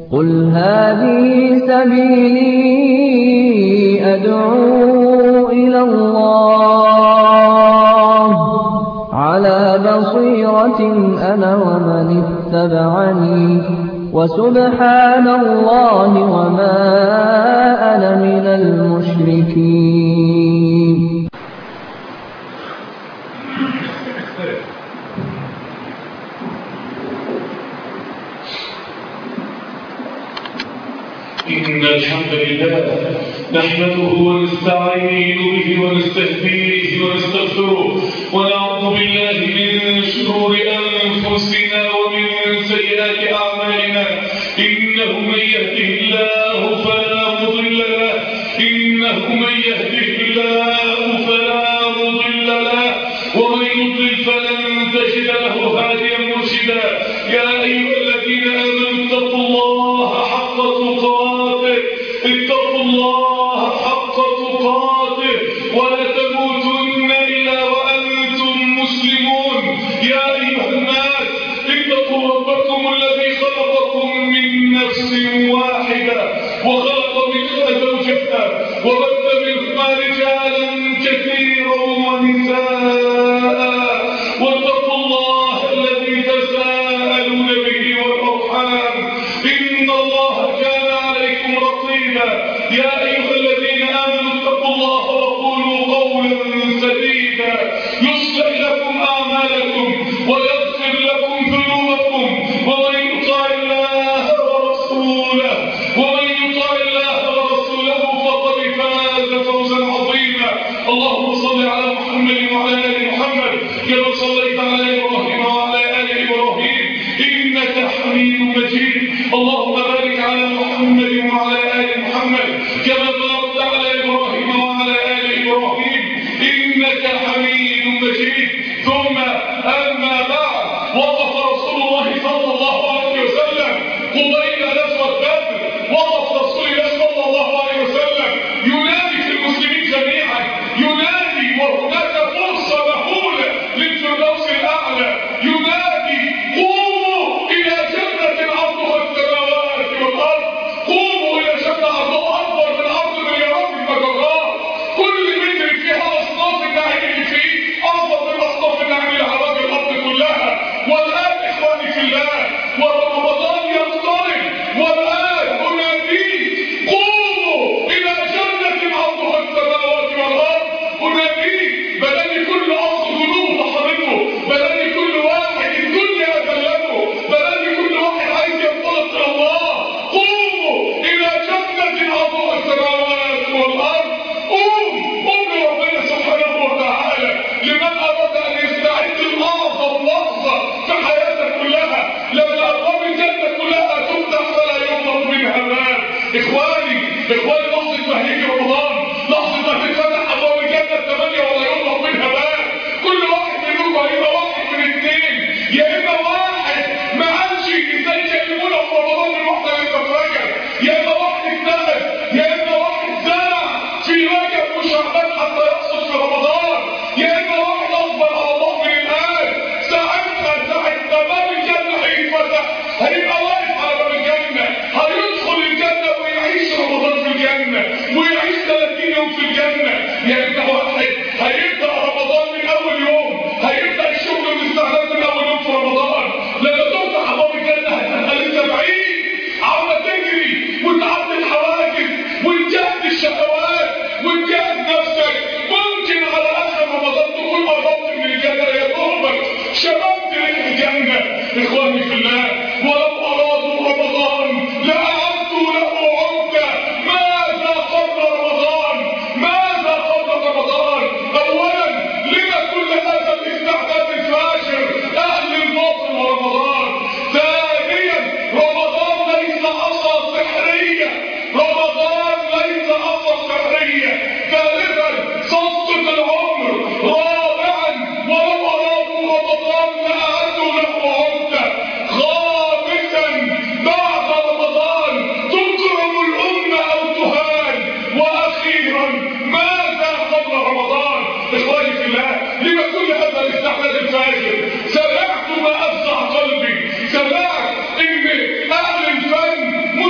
قل هذه سبيلي أدعو إلى الله على بصيرة أنا ومن اتبعني وسبحان الله وما أنا من المشركين إن الحمد لله نحمده ونستعين به ونستهديه ونستغفره ونعوذ بالله من شرور أنفسنا ومن سيئات أعمالنا إنه من يهده الله فلا مضل له إنه من يهده الله فلا مضل له ومن يضلل فلن تجد له هاديا مرشدا يا أيها الذين آمنوا اتقوا الله حق تقاته اتقوا الله حق تقاته ولا تموتن إلا وأنتم مسلمون يا أيها الناس اتقوا ربكم الذي خلقكم من نفس واحدة وخلق منها زوجها وبث منهما رجالا كثيرا ونساء واتقوا الله الذي تساءلون به والأرحام إن الله كان عليكم رقيبا يا أيها الذين آمنوا اتقوا الله وقولوا قولا سديدا يصلح لكم أعمالكم ويغفر لكم ذنوبكم ومن يطع الله ورسوله ومن يطع الله ورسوله فقد فاز فوزا عظيما اللهم صل على محمد وعلى ال محمد كما صليت على ابراهيم وعلى ال ابراهيم انك حميد مجيد اللهم بارك على محمد وعلى ال محمد كما باركت على ابراهيم وعلى ال ابراهيم انك حميد مجيد ثم اما بعد وقف رسول الله صلى الله عليه وسلم قبيل نسوة بدر وقف رسول الله صلى الله عليه وسلم ينادي في المسلمين جميعا ينادي وهناك فرصة مهولة للفردوس الأعلى ينادي قوموا إلى جنة عرضها السماوات والأرض قوموا إلى جنة عرضها أكبر من عرض مليارات المجرات كل متر فيها أصناف النعيم اللي فيه أعظم من أصناف النعيم اللي على وجه الأرض كلها والآن إخواني في الله ورمضان يقترب والآن أناديه قوموا إلى جنة عرضها السماوات والأرض أناديه بلاني كل أرض ذنوب وحرمه بلاني كل واحد الدنيا أذلته بلاني كل واحد عايز ينطلق إلى الله قوموا إلى جنة عرضها السماوات والأرض قوم قوم لربنا سبحانه وتعالى لمن أراد أن يستعد لأعظم لحظة في حياتك كلها لما أبواب الجنة كلها تفتح فلا يغلق منها باب إخواني إخواني لحظة ما هيجي رمضان لحظة ما تتفتح أبواب الجنة الثمانية ولا يغلق منها باب كل واحد منكم هيبقى واحد من اثنين يا إما واحد ما عادش إزاي يكلمونا في رمضان من واحدة لسه في رجب يا إما واحد اجتهد يا إما واحد زرع في رجب وشعبان حتى يحصل في رمضان يا إما واحد أصبر على الله من الآن ساعتها ساعة ما باب الجنة هيتفتح هيبقى واقف على باب الجنة هيدخل الجنة ويعيش رمضان في الجنة ويعيش 30 يوم في الجنة يا إما واحد هيبدأ رمضان من أول يوم هيبدأ الشغل والاستعداد من أول يوم في رمضان لما تفتح أبواب الجنة هتبقى لسه بعيد عاوزة تجري وتعدي الحواجز وتجهز الشهوات وتجهز نفسك ممكن على آخر رمضان تكون قربت من الجنة يا دوبك شبابت ريح الجنة إخواني في الله ولو أرادوا رمضان لأعدوا له عدة ماذا قبل رمضان ماذا قبل رمضان أولا لما كل هذا الاستعداد الفاجر أهل الباطل ورمضان ثانيا رمضان ليس عصا سحرية رمضان ليس عصا سحرية ثالثا صدق العمر رابعا ولو أرادوا رمضان لأعدوا له عدة خامسا بعد رمضان تكرم الأمة أو تهان وأخيرا ماذا قبل رمضان إخواني في الله لما كل هذا الاستعداد الفاجر سمعت ما أفزع قلبي سمعت إن أهل الفن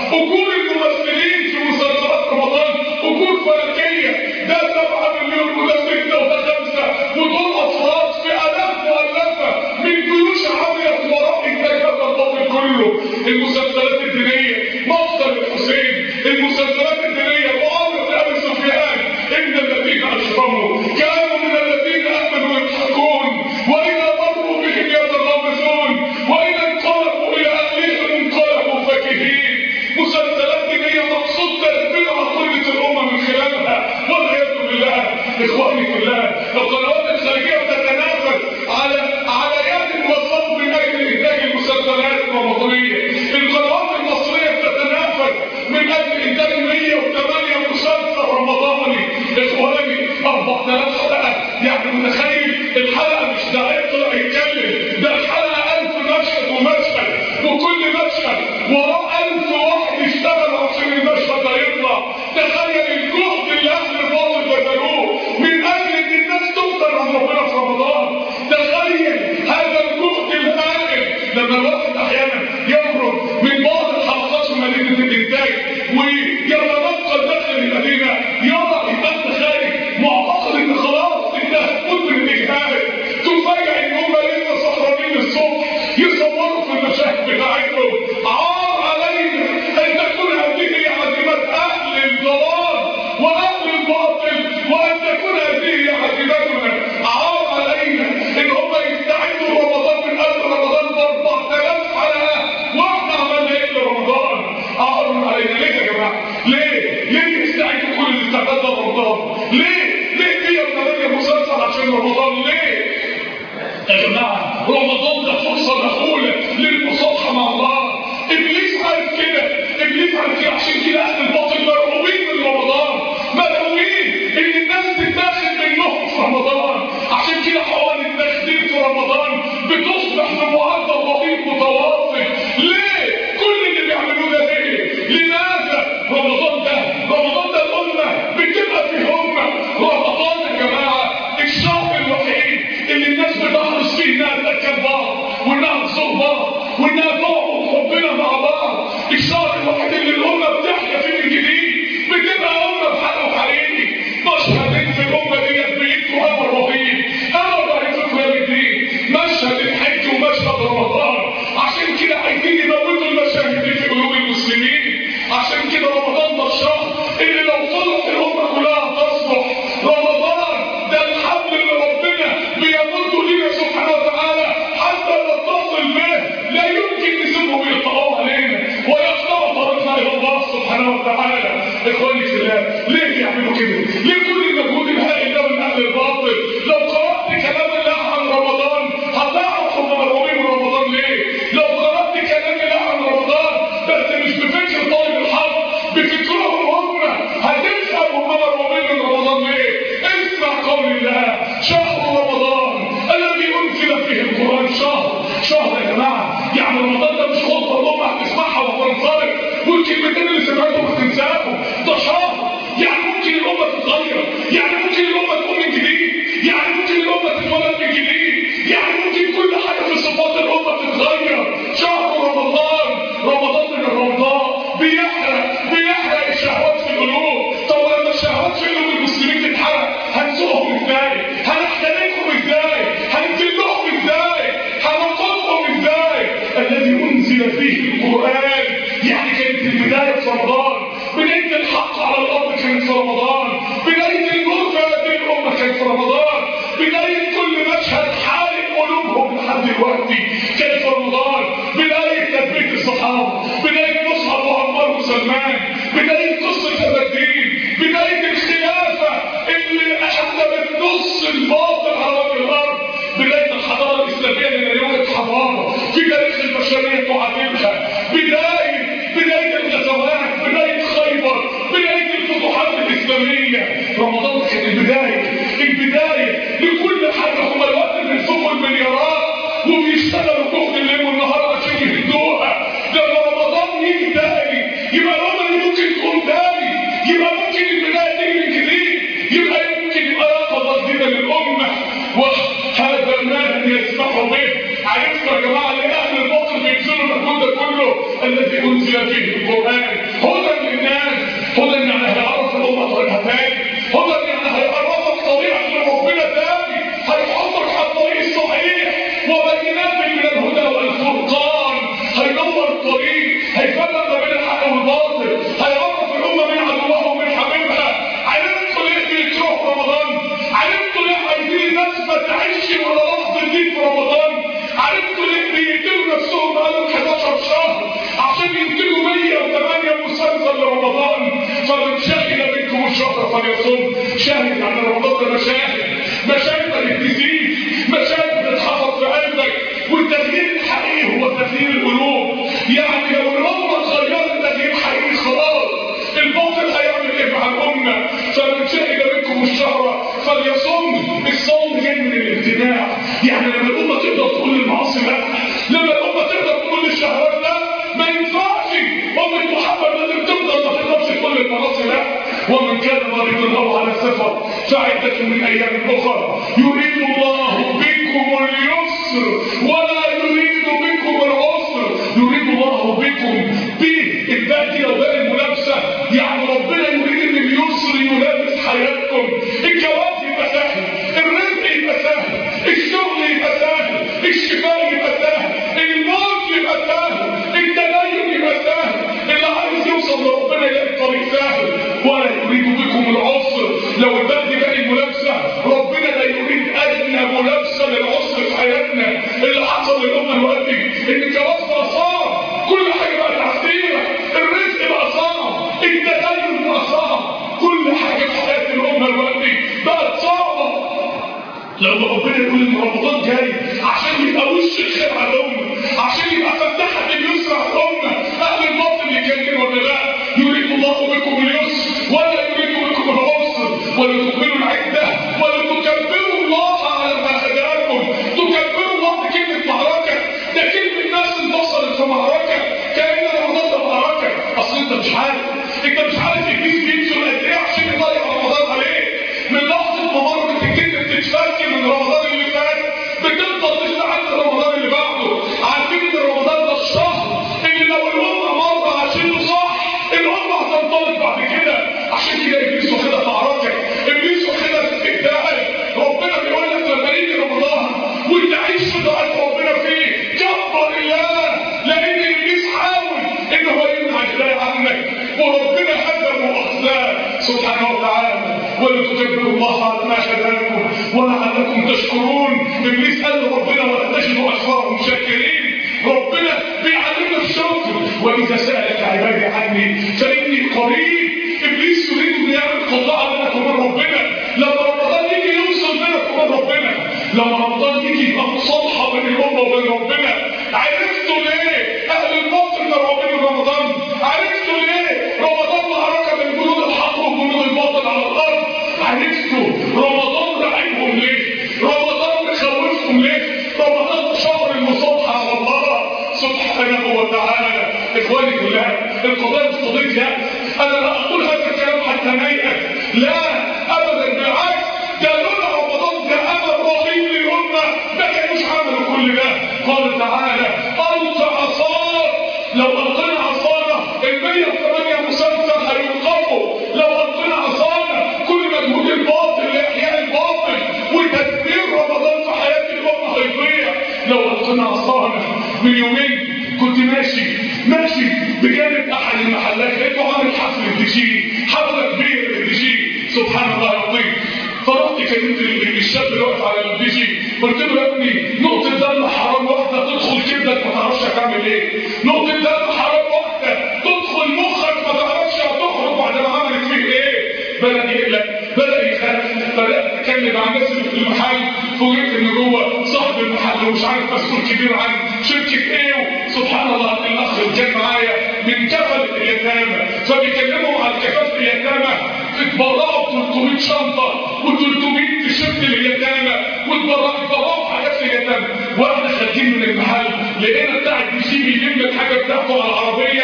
اجور الممثلين في مسلسلات رمضان اجور فلكيه ده 7 مليون وده 6 وده 5 ودول افراد في الاف مؤلفه من جيوش عملت وراء انتاج هذا الباطل كله المسلسلات الدينيه مصدر الحسين المسلسلات الدينيه معاويه ابي سفيان ان الذين اشركوا كانوا من الذين امنوا يضحكون واذا مروا بهم يتغامزون واذا انقلبوا الى اهلهم انقلبوا فاكهين مسلسلات دينيه مقصود تدمير عقيده الامه من خلالها والعياذ بالله اخواني في الله القنوات الخارجيه بتتنافس على على يد وصف من اجل انتاج المسلسلات الرمضانيه القنوات المصريه بتتنافس من اجل انتاج 108 مسلسل رمضاني اخواني 4000 حلقه يعني متخيل الحلقه مش ده يطلع يتكلم ده الحلقه 1000 مشهد ومشهد وكل مشهد وراه 1000 واحد يشتغل عشان المشهد ده يطلع تخيل الجهد اللي اهل الباطل بذلوه من اجل ان الناس تفضل عن ربنا في رمضان تخيل هذا الجهد الهائل لما الواحد احيانا يخرج من بعض الحلقات في مدينه الانتاج ويتنقل داخل المدينه يرى يبقى خارج معتقد ان خلاص انت هتموت من الاجهاد تفاجئ ان هم لسه سهرانين الصبح يصوروا في المشاهد بتاعتهم عار علينا ان تكون هذه هي عزيمات اهل الضلال واهل الباطل وان تكون هذه هي عزيمتنا عار علينا ان هم يستعدوا رمضان من قبل رمضان ب 4000 حلقه واحنا عملنا ايه لرمضان؟ عار علينا ليه يا جماعه؟ ليه؟ ليه يستعدوا كل الاستعداد لرمضان؟ ليه؟ ليه 108 مسلسل عشان رمضان؟ ليه؟ يا جماعة رمضان ده فرصة مهولة للمصالحة مع الله إبليس عارف كده إبليس عارف كده عشان كده أهل الباطل مرعوبين من رمضان مرعوبين إن الناس تتاخد منهم في رمضان عشان كده حوالي التخدير في رمضان بتصبح بمعدل رهيب متواصل ليه؟ كل اللي بيعملوه ده ليه؟ لماذا؟ رمضان ده رمضان ده الأمة بتبقى في همة رمضان يا جماعة الشهر الوحيد اللي الناس بتحرص فيه انها تاكل بعض وانها تزور بعض وانها تعبد ربنا مع بعض الشهر الوحيد اللي الامه بتحيا فيه من جديد بتبقى امه بحق وحقيقي مشهد في الامه ديت بيدوا امر رهيب امر رهيب في قيام الدين مشهد الحج ومشهد رمضان عشان كده عايزين يموتوا المشاهد دي في قلوب المسلمين عشان كده رمضان ده الشهر اللي لو طلع الامه كلها تصلح رمضان ده الحبل اللي ربنا بيمد لنا سبحانه وتعالى حتى نتصل به لا يمكن نسيبهم يقطعوه علينا ويقطعوا طريقنا الى الله سبحانه وتعالى اخواني في الله ليه يعملوا كده؟ ليه كل المجهود الهائل ده من اهل الباطل؟ لو قرات كلام الله عن رمضان هتعرف هم مرعوبين من رمضان ليه؟ لو قرات كلام الله عن رمضان بس مش بفكر طالب الحق بفكرهم هم هتفهم هم مرعوبين من رمضان ليه؟ اسمع قول الله شهر رمضان الذي انزل فيه القران شهر شهر يا جماعه يعني رمضان ده مش خطبه الامه هتسمعها وتنصرف والكلمتين اللي سمعتهم هتنساهم ده شهر يعني ممكن الامه تتغير يعني ممكن الامه تقوم من جديد يعني ممكن الامه تتولد من جديد يعني ممكن كل حاجه في صفات الامه تتغير شهر رمضان رمضان من الرمضان بيحرق بيحرق الشهوات في القلوب طب لما الشهوات في قلوب المسلمين تتحرق هنسوقهم ازاي هنحترقهم ازاي هنذلهم ازاي هنقضهم ازاي الذي انزل فيه القران يعني كانت البدايه في رمضان بدايه الحق على الارض كانت في رمضان بدايه النور في هذه الامه كانت في رمضان بدايه كل مشهد حارق قلوبهم لحد دلوقتي كانت في رمضان بدايه تثبيت الصحابه بدايه مصعب وعمار وسلمان بدايه قصه الدين بدايه الخلافه اللي احدثت نص الباطل على وجه الارض بدايه الحضاره الاسلاميه اللي لا يوجد حضاره في تاريخ البشريه تعادلها بدايه بدايه الغزوات بدايه خيبر بدايه الفتوحات الاسلاميه رمضان كانت البدايه البدايه لكل حاجه هم الوقت اللي بينفقوا المليارات وبيشتغلوا جهد الليل والنهار عشان يهدوها لما رمضان يجي تاني يبقى الامه ممكن تقوم تاني يبقى ممكن البدايه تيجي من جديد يبقى ممكن يبقى يقظه جديده للامه وهذا المال يسمح به عرفتوا يا جماعه ليه اهل الباطل بيبذلوا المجهود ده كله الذي انزل فيه القران هدى للناس هدى يعني هيعرف الامه طريقها تاني هدى يعني هيقربك طريقك لربنا تاني هيحطك على الطريق الصحيح وبينات من الهدى والفرقان هينور الطريق هيفرق ما بين الحق والباطل هيعرف الامه مين عدوها ومين حبيبها عرفتوا ليه بيكرهوا رمضان عرفتوا ليه عايزين ناس ما تعيش ولا لحظه دي في رمضان عرفتوا ليه بيقتلوا نفسهم بقالهم 11 شهر عشان ينتجوا 108 مسلسل لرمضان فمن شهد منكم الشهر فليصم شاهد على رمضان ده مشاهد مشاهد بتزيد مشاهد بتتحفظ في قلبك والتغيير الحقيقي هو تغيير القلوب يعني لو الامه اتغيرت تغيير حقيقي خلاص الباطل هيعمل ايه مع الامه فمن شهد منكم الشهر فليصم الصوم جاي من الامتناع يعني لما الامه تقدر تقول للمعاصي لا لما الامه تقدر تقول للشهوات لا ما ينفعش امه محمد لازم تفضل ما تقدرش تقول للمعاصي لا ومن كان مريضا او على سفر فعده من ايام اخرى يريد الله بكم اليسر ولا يريد بكم العسر يريد الله بكم بالباديه وباقي الملابسه يعني ربنا يريد ان اليسر يلابس حياتكم الجواز يبقى سهل الرزق يبقى سهل الشغل يبقى سهل الشفاء يبقى سهل الموت يبقى سهل التدين يبقى سهل اللي عايز يوصل لربنا يلاقي الطريق سهل ولا يريد بكم العسر لو البلد باقي الملابسه ربنا لا يريد ادنى ملابسه للعسر في حياتنا اللي حصل للامه دلوقتي ان الجواز بقى صعب كل حاجه بقت عسيره الرزق بقى صعب التدين بقى صعب كل حاجه في حياه الامه دلوقتي بقت صعبه لما ربنا يقول ان رمضان جاي عشان يبقى وش الخير على الامه عشان يبقى فتحه اليسر على الامه اهل الباطل يكلموا ولا لا يريد الله بكم اليسر ولا يريد بكم العسر ولتكملوا العده ولتكبروا الله على ما هداكم تكبروا الله بكلمه معركه ده كلمه ناس انتصرت في معركه كان رمضان ده معركه اصل انت مش عارف انت مش عارف ابليس بينزل قد ايه عشان يضيع رمضان عليك من لحظه ما مرت الكلمه بتتفك من رمضان اللي فات بتفضل تستعد رمضان اللي بعده عارفين ان رمضان ده الشهر اللي لو الامه مره عشان صح الامه هتنطلق بعد كده عشان كده ابليس واخدها معركه ابليس واخدها استهزاء ربنا بيقول لك لما يجي رمضان وانت عايش في ضعف ربنا فيه كبر الله لان ابليس حاول ان هو يمنع الهدايه عنك وربنا هدم واخزاه سبحانه وتعالى ولتكبروا الله على ما هداكم ولعلكم تشكرون ابليس قال ربنا ولا تجدوا اكثرهم شاكرين ربنا بيعلمنا الشكر واذا سالك عبادي عني فاني قريب ابليس يريد ان يعمل قضاء بينك وبين ربنا لما رمضان يجي يوصل بينك وبين ربنا لما رمضان يجي يبقى مصالحه بين الامه وبين ربنا عرفتوا ليه اهل الباطل مرعوبين من رمضان عرفتوا ليه رمضان معركه بين جنود الحق وجنود الباطل على الارض عرفتوا رمضان رعبهم ليه رمضان مخوفهم ليه رمضان شهر المصالحه على الله سبحانه وتعالى اخواني بالله القضايا مش قضيه انا لا اقول هذا الكلام حتى نيأس لا ابدا بالعكس ده لولا رمضان ده امل رهيب للامه ما كانوش عملوا كل ده قال تعالى القى عصاه لو القينا عصانا ال 108 مسلسل هيوقفوا لو القينا عصانا كل مجهود الباطل لاحياء الباطل وتدمير رمضان في حياه الامه هيضيع لو القينا عصانا من يومين كنت ماشي ماشي بجانب احد المحلات لقيته عامل حفل الدجي حفله كبيره للدجي سبحان الله العظيم فرحت كلمت الشاب اللي واقف على الدجي قلت له يا ابني نقطه دم حرام واحده تدخل كبدك ما تعرفش هتعمل ايه نقطه دم حرام واحده تدخل مخك ما تعرفش هتخرج بعد ما عملت فيه ايه بدا يقلق بدا يخاف بدات اتكلم مع الناس اللي في المحل فوجئت ان جوه صاحب المحل ومش عارف مسؤول كبير عن شركه ايه سبحان الله الاخ اللي كان معايا من كفله اليتامى فبيكلمهم عن كفاله اليتامى اتبرعوا ب 300 شنطه و300 تيشيرت لليتامى واتبرعوا بحاجات لليتامى واحنا خارجين من المحل لقينا بتاع الدي سي بيجيب لك حاجه بتاعته على العربيه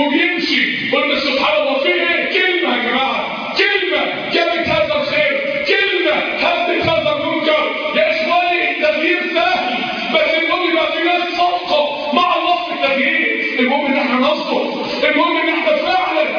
وبيمشي قلنا سبحان الله في ايه كلمه يا جماعه كلمه جابت هذا الخير كلمه هدت هذا المنكر يا اخواني التغيير سهل بس المهم يبقى في ناس صادقه مع الله في التغيير المهم ان احنا نصدق المهم ان احنا فعلا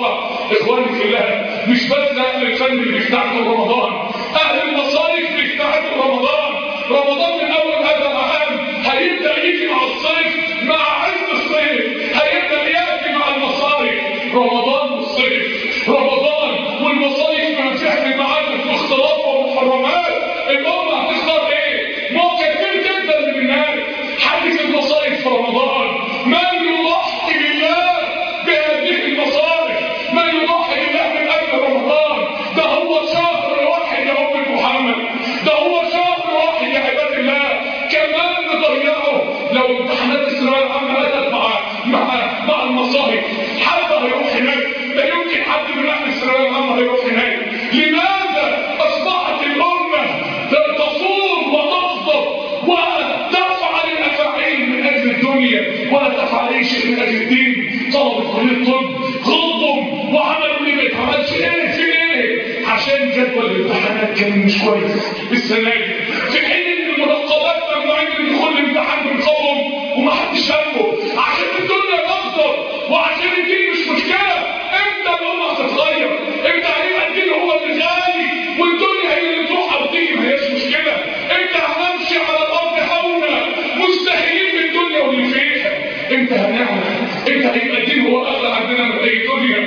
الواقع اخواني في الله مش بس اهل الفن اللي بيستعدوا رمضان اهل المصاريف بيستعدوا رمضان رمضان من اول هذا العام هيبدا يجي مع الصيف مع عز الصيف هيبدا ياتي مع المصاريف رمضان والصيف رمضان والمصاريف ما بتعمل معانا في اختلاط ومحرمات الامه هتختار ايه؟ موقع كتير جدا من الناس حدث المصاريف في رمضان من يضحي بالله بهذه المصارف من يضحي بالله من اجل رمضان ده هو شهر واحد يا ام محمد ده هو شهر واحد يا عباد الله كمان نضيعه لو امتحانات الثانويه العامه اتت مع مع مع المصاهب حد هيروح هناك لا يمكن حد من اهل الثانويه العامه هيروح هناك لماذا اصبحت الامه تصوم وتغضب وتفعل الافاعيل من اجل الدنيا ولا تفعل اي شيء من اجل الدين طلبه كليه الطب غضهم وعملوا اللي ما يتعملش ايه في ايه عشان جدول الامتحانات كان مش كويس السنه دي في حين ان المنقبات ممنوعين من دخول الامتحان من قوم ومحدش همه عشان الدنيا تغضب وعشان الدين مش مشكله امتى الامه هتتغير امتى هيبقى الدين هو اللي غالي والدنيا هي اللي تروح او تيجي ما هياش مشكله امتى هنمشي على الارض هونا مستحيلين بالدنيا واللي فيها امتى هنعمل امتى هيبقى الدين هو اغلى عندنا من اي دنيا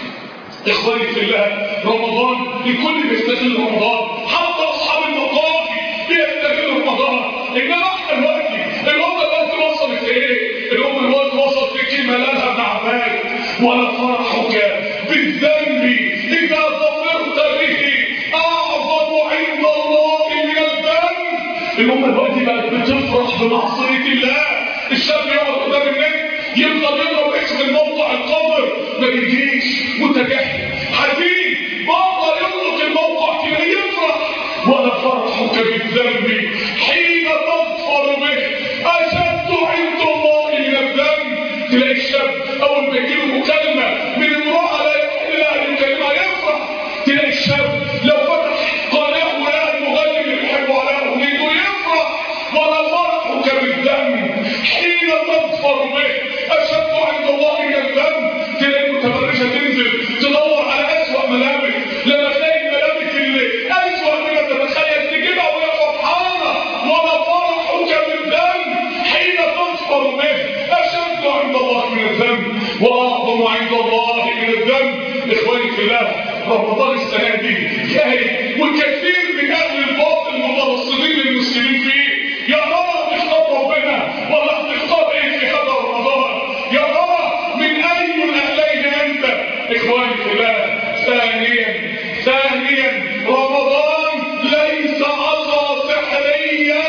اخواني في الله رمضان الكل بيستغل رمضان حتى اصحاب المقاهي بيستغلوا رمضان انما احنا دلوقتي الامه دلوقتي وصلت ايه؟ الامه دلوقتي وصلت لكلمه لا لها معبال ولا فرحك بالذنب اذا ظفرت به اعظم عند الله من الذنب الامه دلوقتي بقت بتفرح بمعصيه الله الشاب يقعد قدام النت يفضل يضرب اسم الموقع القذر ما يجيش متجاهل حزين بابا يطلق الموقع كده يفرح ولا فرحك بالذنب حين تظفر به اشد عند الله من الذنب تلاقي الشاب اول ما يجيله مكالمه من امراه لا يحل لها ان يكلمها يفرح تلاقي الشاب لو فتح قناه ولقى المغني اللي بيحبه على اغنيته يفرح ولا فرحك بالذنب حين تظفر به اشد عند الله من الذنب تلاقي المتبرجه تنزل تدور على اسوأ ملابس لما تلاقي الملابس اللي اسوأ مما تتخيل تجيبها وهي فرحانه ولا فرحك بالذنب حين تظفر به اشد عند الله من الذنب واعظم عند الله من الذنب اخواني في الله رمضان السنه دي جاي وكثير من اهل الباطل مترصدين المسلمين فيه يا ترى تختار ربنا ولا تختار ايه في هذا رمضان يا ترى من اي الاهلين انت اخواني في الله ثانيا ثانيا رمضان ليس عصا سحريه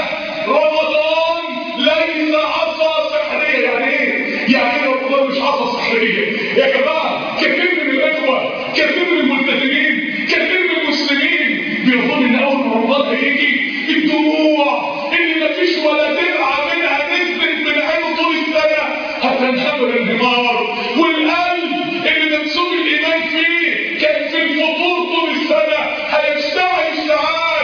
رمضان ليس عصا سحريه يعني ايه يعني ايه رمضان مش عصا سحريه يا جماعه كثير من الاخوه كثير من الملتزمين كثير من المسلمين بيظن ان اول ما رمضان هيجي الدموع اللي مفيش ولا درعه منها نزلت من عينه طول السنه هتنهمر انهمار والقلب اللي منسوب الايمان فيه كان في الفطور طول السنه هيشتعل اشتعال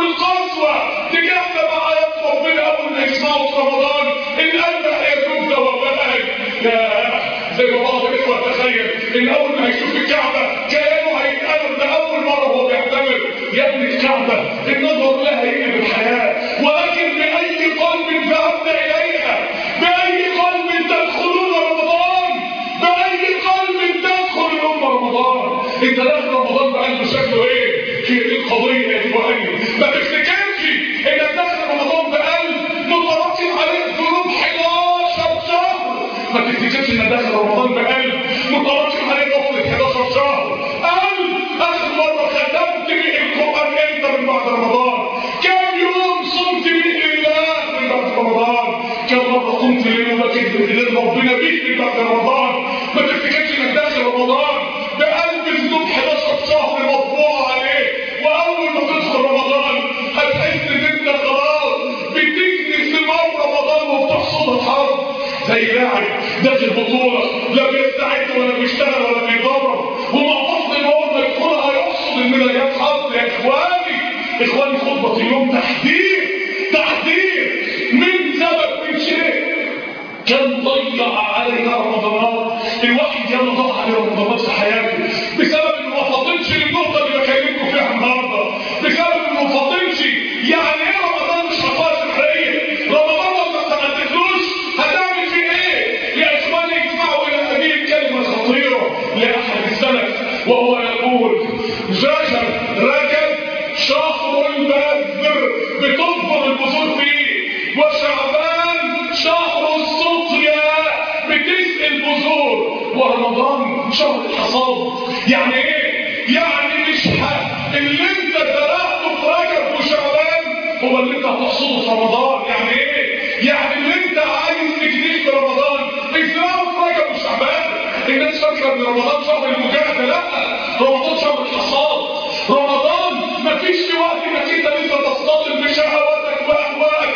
والقسوه تجاهنا مع ايات ربنا اول ما يسمعوا في رمضان القلب هيكون ذوبان يا زي ما بعض الاخوه تخيل ان اول ما يشوف الكعبه كانه هيتقابل ده اول مره هو بيعتمر يا ابن الكعبه النظر لها هي بالحياه ولكن باي قلب ذهبت اليها باي قلب تدخلون رمضان باي قلب تدخل الامه رمضان انت داخل رمضان بقلب شكله ايه هي دي القضيه يا اخواني ما تفتكرش انك داخل رمضان بقلب متراكم عليك ذنوب 11 شهر ما تفتكرش انك داخل رمضان بقلب متراكم عليك غفله 11 شهر قلب اخر مره ختمت به القران امتى من بعد رمضان كم يوم صمت به لله من بعد رمضان كم مره قمت ليل وبكيت بليل ربنا بيك من بعد رمضان ما تفتكرش انك داخل رمضان بقلب ذنوب 11 شهر مطبوع عليه واول ما تدخل رمضان هتحس ان انت خلاص بتجني ثمار رمضان وبتحصد الحرب زي لاعب داخل بطوله لا بيستعد ولا بيشتغل ولا بيدرب ومعروف ان هو ما يدخلها هيحصد الميداليات حظ يا اخواني اخواني خطبه اليوم تحذير تحذير من سبب من شيء كم ضيع علينا رمضانات الواحد ياما ضاع عليه رمضانات في حياته وهو يقول رجب رجب شهر البذر بتكبر البذور فيه وشعبان شهر السقيا بتسقي البذور ورمضان شهر الحصاد يعني ايه؟ يعني مش ح- اللي انت زرعته في رجب وشعبان هو اللي انت هتحصده في رمضان يعني ايه؟ يعني اللي انت عايز تجنيه في رمضان ازرعه في رجب وشعبان الناس فاكره ان رمضان شهر المجاهده لا رمضان شهر الحصاد رمضان مفيش في وقت انك انت لسه تصطدم بشهواتك واهواءك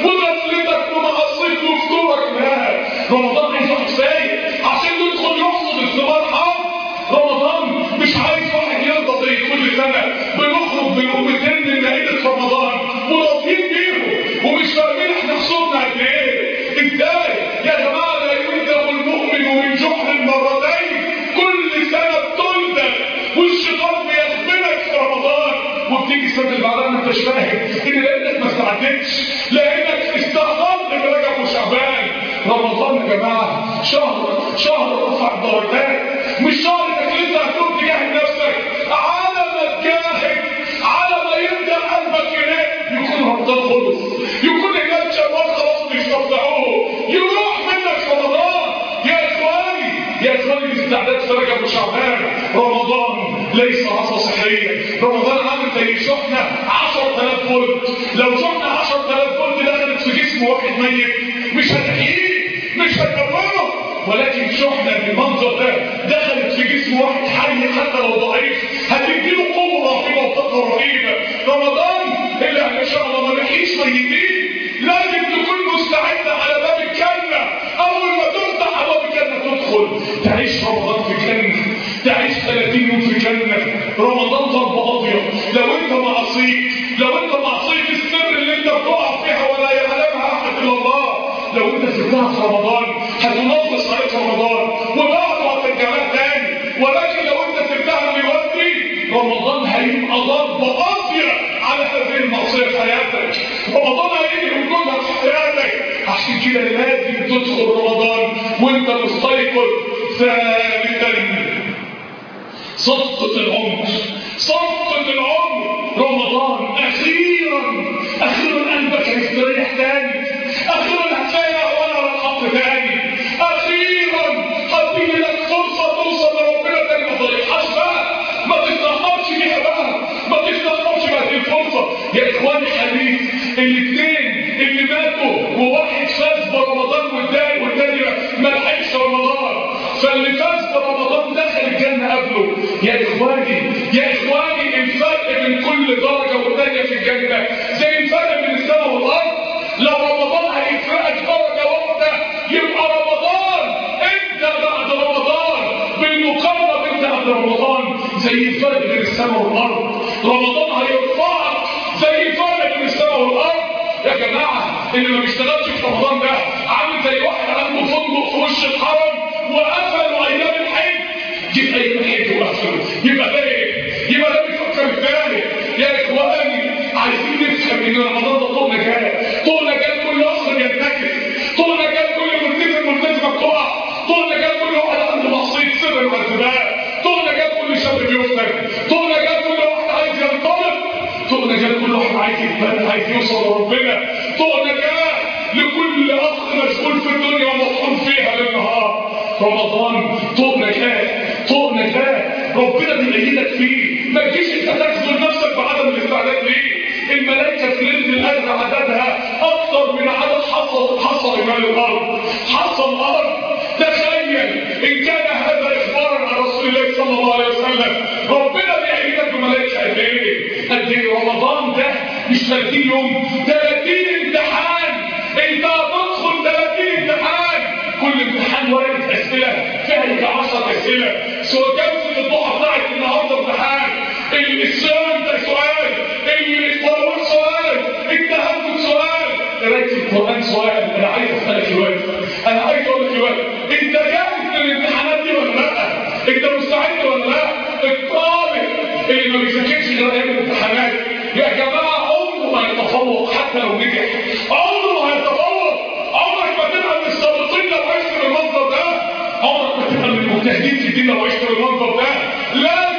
وغفلتك ومعصيك وفطورك لا رمضان عايز واحد فايق عشان يدخل يحصد الثمار حرب رمضان مش عايز واحد يرضى زي كل سنه بنخرج بلقمتين من مائده رمضان وراضيين بيهم ومش فاهمين احنا خسرنا قد ايه ازاي يا جماعه لا يندم المؤمن من جحر مرتين كل سنه بتندم والشيطان بيخبرك في رمضان وبتيجي السنه اللي بعدها ما انتش فاهم ان لانك ما استعدتش لانك استهترت برجب وشعبان رمضان يا جماعه شهر شهر رفع الدرجات مش شهر انك لسه هتكون تجاهد نفسك على ما تجاهد على ما يبدا قلبك ينام يكون رمضان خلص يكون الناس شباب خلاص بيستمتعوه يروح منك رمضان يا اخواني يا اخواني الاستعداد في رجب وشعبان رمضان ليس عصا سحريه رمضان عامل زي شحنه 10000 فولت لو شحنه 10000 فولت دخلت في جسم واحد ميت مش هتحييه مش هتكبره ولكن شحنه بالمنظر ده دخلت في جسم واحد حي حتى لو ضعيف هتديله قوه رهيبه وطاقه رهيبه رمضان اللي ان شاء الله ما نحييش ميتين لازم تكون مستعد على باب الجنه اول ما تفتح على باب الجنه تدخل تعيش رمضان في جنه تعيش 30 يوم في جنه رمضان ضربه ابيض لو انت معصيت لو انت معصيت السر اللي انت بتقع فيها ولا يعلمها احد الا الله لو انت سبتها في رمضان هتنقص عليك رمضان وبعده هترجع لها تاني ولكن لو انت سبتها دلوقتي رمضان هيبقى ضربه ابيض على هذه المعصيه في حياتك رمضان هيجي وجودها في حياتك عشان كده لازم تدخل رمضان وانت مستيقظ ثالثا صفقة العمر صفقة العمر رمضان أخيرا أخيرا قلبك هيستريح تاني أخيرا هتلاقي أهوانا على الخط تاني أخيرا هتيجي لك فرصة توصل لربنا تاني ما تضيعهاش بقى ما تستخدمش بيها بقى ما تستخدمش بهذه الفرصة يا إخواني حديث الاثنين اللي ماتوا وواحد فاز برمضان والتاني والتاني ما لحقش رمضان فاللي فاز برمضان دخل الجنة قبله يا إخواني يا إخواني الفرق بين كل درجة والتانية في الجنة زي الفرق بين السماء والأرض لو رمضان هيفرقك درجة واحدة يبقى رمضان انت بعد رمضان بالمقارنة انت قبل رمضان زي الفرق بين السماء والأرض رمضان هيرفعك زي الفرق بين السماء والأرض يا جماعة اللي ما بيشتغلش في رمضان ده عامل زي واحد عنده فندق في وش الحرم وقفلوا أيام الحج جيب أيام الحج وقفلوا يبقى ده إيه؟ يبقى ده بيفكر ازاي؟ يا إخواني عايزين نفهم إن رمضان ده طول نجاة طول نجاة كل أخر ينتكس طول نجاة كل ملتزم ملتزمة بتقع طول نجاة كل واحد عنده معصية سر وارتباك طول نجاة كل شاب بيفتن طول نجاة كل واحد عايز ينطلق طول نجاة كل واحد عايز يتبنى عايز يوصل لربنا طول نجاة لكل أخ مسؤول في الدنيا ومطحون فيها بالنهار رمضان طول نجاة طول نجاة ربنا بيأيدك فيه ما تجيش انت تخذل نفسك بعدم الاستعداد ليه الملائكة في ليلة القدر عددها أكثر من عدد حصل حصل إيمان الأرض حصل الأرض تخيل إن كان هذا إخبارا عن رسول الله صلى الله عليه وسلم ربنا بيأيدك بملائكة قد إيه؟ قد إيه رمضان ده مش 30 يوم 30 امتحان أنت هتدخل 30 امتحان كل امتحان ورقة أسئلة فيها يجي 10 أسئلة سواء جلسة الضحى بتاعت النهارده امتحان الصيام ده سؤال الطاروح سؤال التهجد سؤال قرايه القران سؤال انا عايز اسالك دلوقتي انا عايز اقول لك دلوقتي انت جاهز للامتحانات دي ولا لا انت مستعد ولا لا الطالب اللي ما بيذاكرش غير ايام الامتحانات يا جماعه عمره ما يتفوق حتى لو نجح عمره ما يتفوق عمرك ما تبقى من السابقين لو عشت بالمنظر ده عمرك ما تبقى من المجتهدين في الدين لو عشت بالمنظر ده لا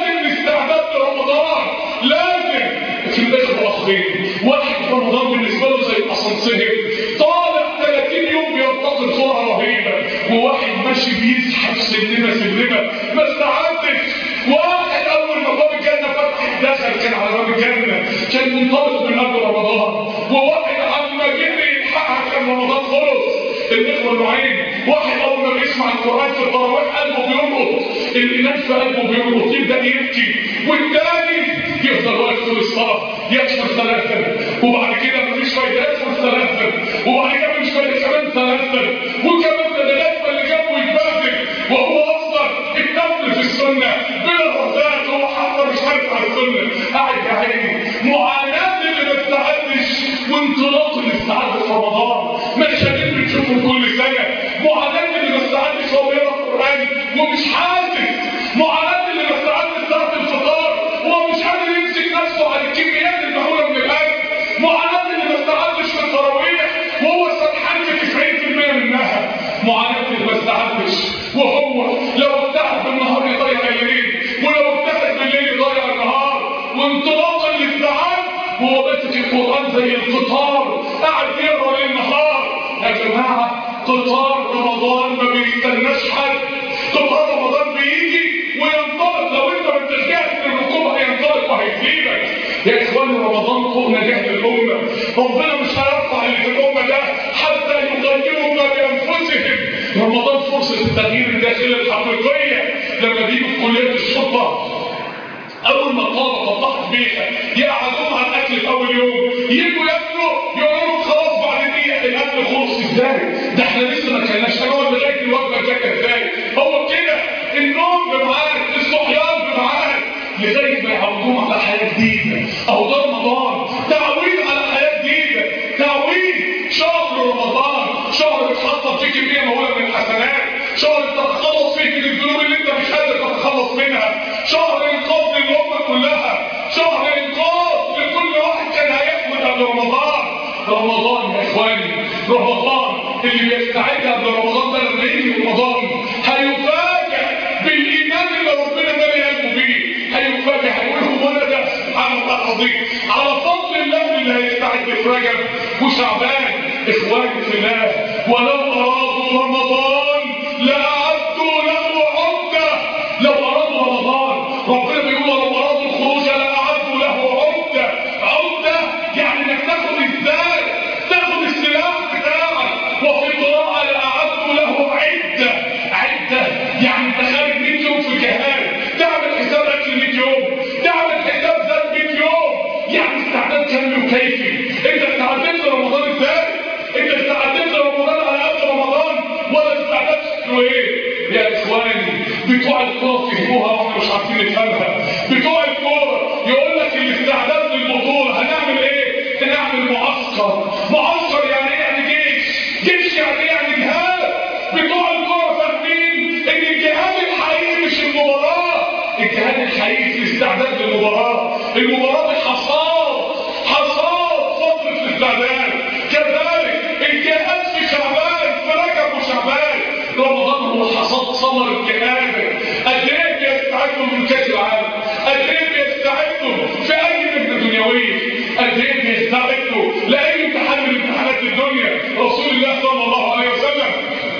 فين واحد رمضان بالنسبه له زي الاسانسير طالع 30 يوم بينتقل سرعه رهيبه وواحد ماشي بيزحف سننا سننا ما استعدتش واحد اول ما باب الجنه فتح دخل كان على باب الجنه كان منطلق من قبل رمضان وواحد عما جري يلحقها كان رمضان خلص الاخوه النوعين واحد اول ما بيسمع القران في التراويح قلبه بيرقص الامام في قلبه بيرقص يبدا يبكي والتاني يفضل واقف طول الصلاه يكسر ثلاثه وبعد كده مفيش فايده يكسر ثلاثه وبعد كده مفيش فايده كمان ثلاثه وكمان ده اللفه اللي جنبه يتبهدل وهو اصلا التمر في السنه بلا رزات هو حتى مش عارف على السنه قاعد يا عيني معاناه اللي ما استعدش وانطلاق اللي استعد في رمضان مشاهدين بنشوفهم كل سنه معاناه اللي ما استعدش وهو بيقرا القران ومش حاسس معاناه اللي ما استعدش ساعه الفطار وهو مش قادر يمسك نفسه على الكميات المهوله من الاكل معاناه اللي ما استعدش في التراويح وهو سرحان في 90% منها معاناه اللي ما استعدش وهو لو اجتهد بالنهار يضيع الليل ولو اجتهد بالليل يضيع النهار وانطلاقا للساعات وهو ماسك القران زي القطار قاعد يقرا ليل نهار يا جماعه قطار رمضان ما بيستناش حد قطار رمضان بيجي وينطلق لو انت ما انتش جاهز للركوب هينطلق وهيسيبك يا اخوان رمضان فوق نجاح الامه ربنا مش هيرفع اللي في الامه ده حتى يغيروا ما بانفسهم رمضان فرصه التغيير الداخلي الحقيقيه لما بيجوا في كليه الشرطه اول ما الطلبه طبقت بيها يقعدوهم على الاكل في اول يوم يجوا ياكلوا يقولوا لهم خلاص بعد دقيقه الاكل خلص ازاي ده احنا لسه ما كلناش هنقعد لغايه الوجبه جايه ازاي هو كده النوم بميعاد الصحيان بميعاد لغايه ما يعودوهم على حياه جديده او ده رمضان تعويض على حياه جديده تعويض شهر رمضان شهر بتحصل فيه كميه مهوله من الحسنات شهر تتخلص فيه من الذنوب اللي انت مش قادر تتخلص منها شهر انقاذ للامه كلها شهر انقاذ لكل واحد كان هيحمل قبل رمضان رمضان يا اخواني رمضان اللي بيستعد قبل رمضان ده لما يجي رمضان هيفاجئ بالايمان اللي ربنا مالي قلبه بيه هيفاجئ هيقول هو انا ده سبحان الله العظيم على فضل الله اللي هيستعد في رجب وشعبان اخواني في الله ولو ارادوا رمضان لاعدوا له عده لو ارادوا رمضان ربنا بيقول لو ارادوا الخروج لاعدوا له عده عده يعني انك تاخد ازاي تاخد السلاح بتاعك وفي قراءه لاعدوا له عده عده يعني انت خارج 100 يوم في جهاد تعمل حساب اكل 100 يوم تعمل حساب زاد 100 يوم يعني استعداد كامل وكيفي انت استعدت لرمضان ازاي انت استعدت لرمضان على قد رمضان ولا استعدت له ايه يا اخواني بتوع الكوره فهموها واحنا مش عارفين نفهمها بتوع الكوره يقول لك الاستعداد للبطوله هنعمل ايه هنعمل معسكر معسكر يعني ايه يعني جيش جيش يعني ايه يعني جهاد بتوع الكوره فاهمين ان الجهاد الحقيقي مش المباراه الجهاد الحقيقي في الاستعداد للمباراه المباراه دي حصاد حصاد فتره الاستعداد كذلك الجهاد في شعبان في رجب وشعبان رمضان هو حصاد ثمر الجهاد قد ايه بيستعدوا من كاس العالم قد ايه بيستعدوا في اي مهنه دنيويه قد ايه بيستعدوا لاي امتحان من امتحانات الدنيا رسول الله صلى الله عليه وسلم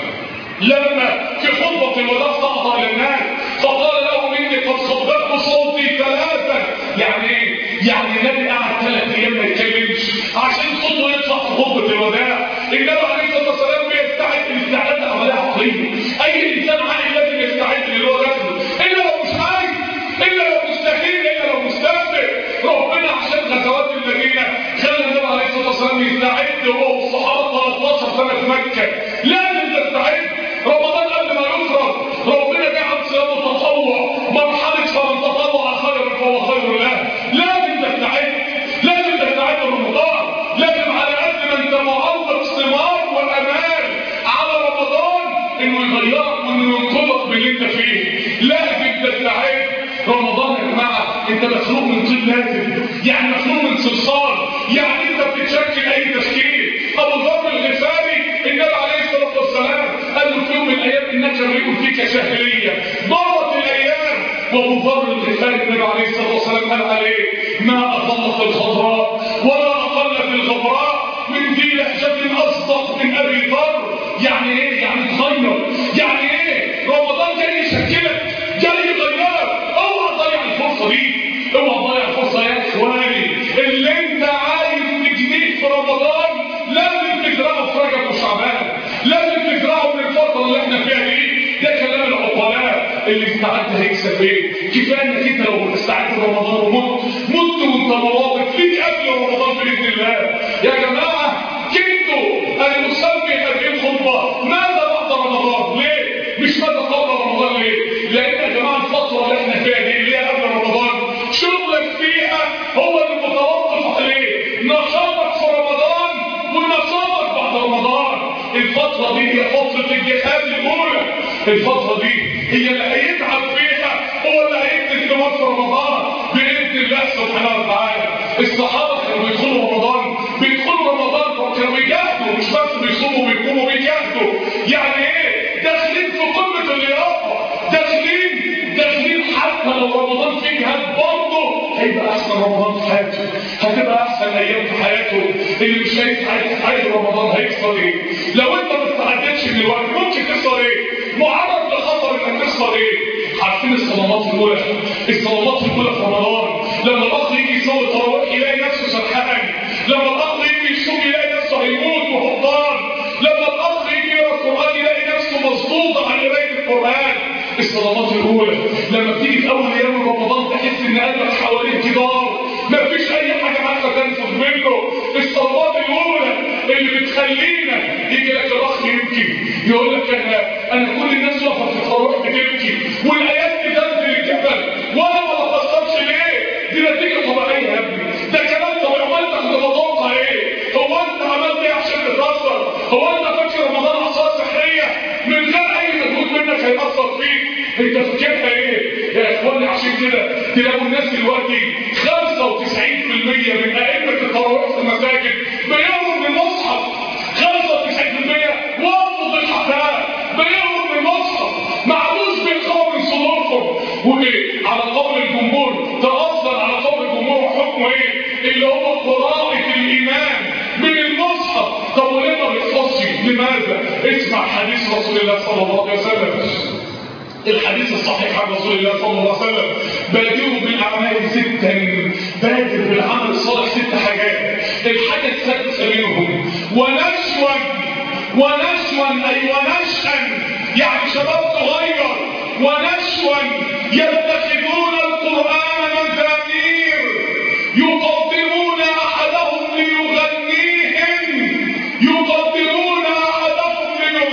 لما في خطبه الوداع صعد على الناس فقال له اني قد صدقت صوتي ثلاثا يعني ايه؟ يعني النبي قعد ثلاث ايام ما يتكلمش عشان صوته يطلع في خطبه الوداع النبي عليه الصلاه والسلام بيستعد الاستعداد عمليه عقليه اي انسان عاقل لازم يستعد للي هو داخله الا لو مش عايز الا لو مستحيل الا لو مستهتر ربنا عشان غزوات المدينه خلى النبي عليه الصلاه والسلام يستعد هو والصحابه 13 سنه في مكه لازم تستعد رمضان قبل ما يفرض ربنا جعل صيام التطوع مرحله فمن تطوع خيرا فهو خير له لازم تستعد لازم تستعد رمضان لازم على قد ما انت معلق ثمار وامان على رمضان انه يغيرك وانه ينقذك باللي انت فيه لازم تستعد رمضان يا جماعه انت مخلوق من طين لازم يعني مخلوق من صلصال يعني انت بتتشكل اي تشكيل ابو ذر الغفاري النبي عليه الصلاه والسلام قال له في يوم من الايام انك امرئ فيك شهريه ضرت الايام وابو ذر الغفاري النبي عليه الصلاه والسلام قال عليه ما اضلت الخضراء ولا اقلت الغبراء من ذي لهجه اصدق من ابي ذر يعني ايه يعني تغير يعني ايه رمضان جاي يشكلك جاي يغيرك اوعى تضيع الفرصه دي اوعى تضيع الفرصه يا اخواني اللي انت عايز تجنيه في رمضان لازم تزرعه في رجب وشعبان لازم تزرعه من الفتره اللي احنا فيها دي ده كلام العقلاء اللي استعد هيكسب ايه كفايه انك انت لو استعدت رمضان ومت مت وانت مواقف ليك قبل رمضان باذن الله يا جماعه كنتوا انا مسمي هذه الخطبه ماذا بعد رمضان ليه مش ماذا قبل رمضان ليه لان يا جماعه الفتره اللي احنا فيها دي اللي هي قبل رمضان شغلك فيها هو المتوقف عليه نشاطك في رمضان ونشاطك بعد رمضان الفترة دي هي فترة الجهاد الأولى الفترة دي هي اللي هيتعب فيها هو اللي هيبذل كمان في رمضان بإذن الله سبحانه وتعالى الصحابة كانوا بيدخلوا رمضان بيدخلوا رمضان كانوا بيجاهدوا مش بس بيصوموا ويقوموا بيجاهدوا يعني ايه داخلين في قمة اللياقة داخلين داخلين حتى لو رمضان فيه جهاد برضه هيبقى احسن رمضان في حياته هتبقى احسن ايام في حياته اللي مش هيسعد عايز رمضان هيكسر ايه لو انت ما استعدتش دلوقتي ممكن تخسر ايه معرض لخطر انك تخسر ايه عارفين الصدمات الاولى الصدمات الاولى في رمضان لما الاخ يجي يصلي التراويح يلاقي نفسه سرحان لما الاخ يجي يصوم يلاقي نفسه هيموت وهبطان لما الاخ يجي يقرا القران يلاقي نفسه مصدود عن قرايه القران الصدمات الاولى لما بتيجي في اول ايام رمضان تحس ان قلبك حوالين جدار مفيش اي حاجه عارفه تنفذ منه الصدمات الاولى اللي بتخلينا يجي لك الاخ يبكي يقول لك انا انا كل الناس واقفه في التراويح بتبكي والايات بتنزل الجبل وانا ما بفكرش ليه دي نتيجه طبيعيه يا ابني ده كلام طبيعي هو انت كنت متوقع ايه هو انت عملت ايه عشان تتاثر هو انت فاكر رمضان اثار سحريه من غير اي مجهود منك هيأثر فيك انت فاكرها ايه يا اخواني عشان كده تلاقوا الناس دلوقتي 95% من ائمه التراويح في المساجد بيقروا من المصحف 95% وقفوا بالحفلات بيقروا من المصحف ما عادوش بيقروا من صدورهم وعلى قول الجمهور تأثر على قول الجمهور وحكمه ايه اللي هو قراءة الإيمان من المصحف طب وليه ما بيخلصش لماذا اسمع حديث رسول الله صلى الله عليه وسلم الحديث الصحيح عن رسول الله صلى الله عليه وسلم بادروا بالاعمال ستا بادر بالعمل الصالح ست حاجات الحاجه السادسه منهم ونشوا ونشوا اي ونشأا يعني شباب صغير ونشوا يتخذون القران مزامير يقدمون احدهم ليغنيهم يقدمون احدهم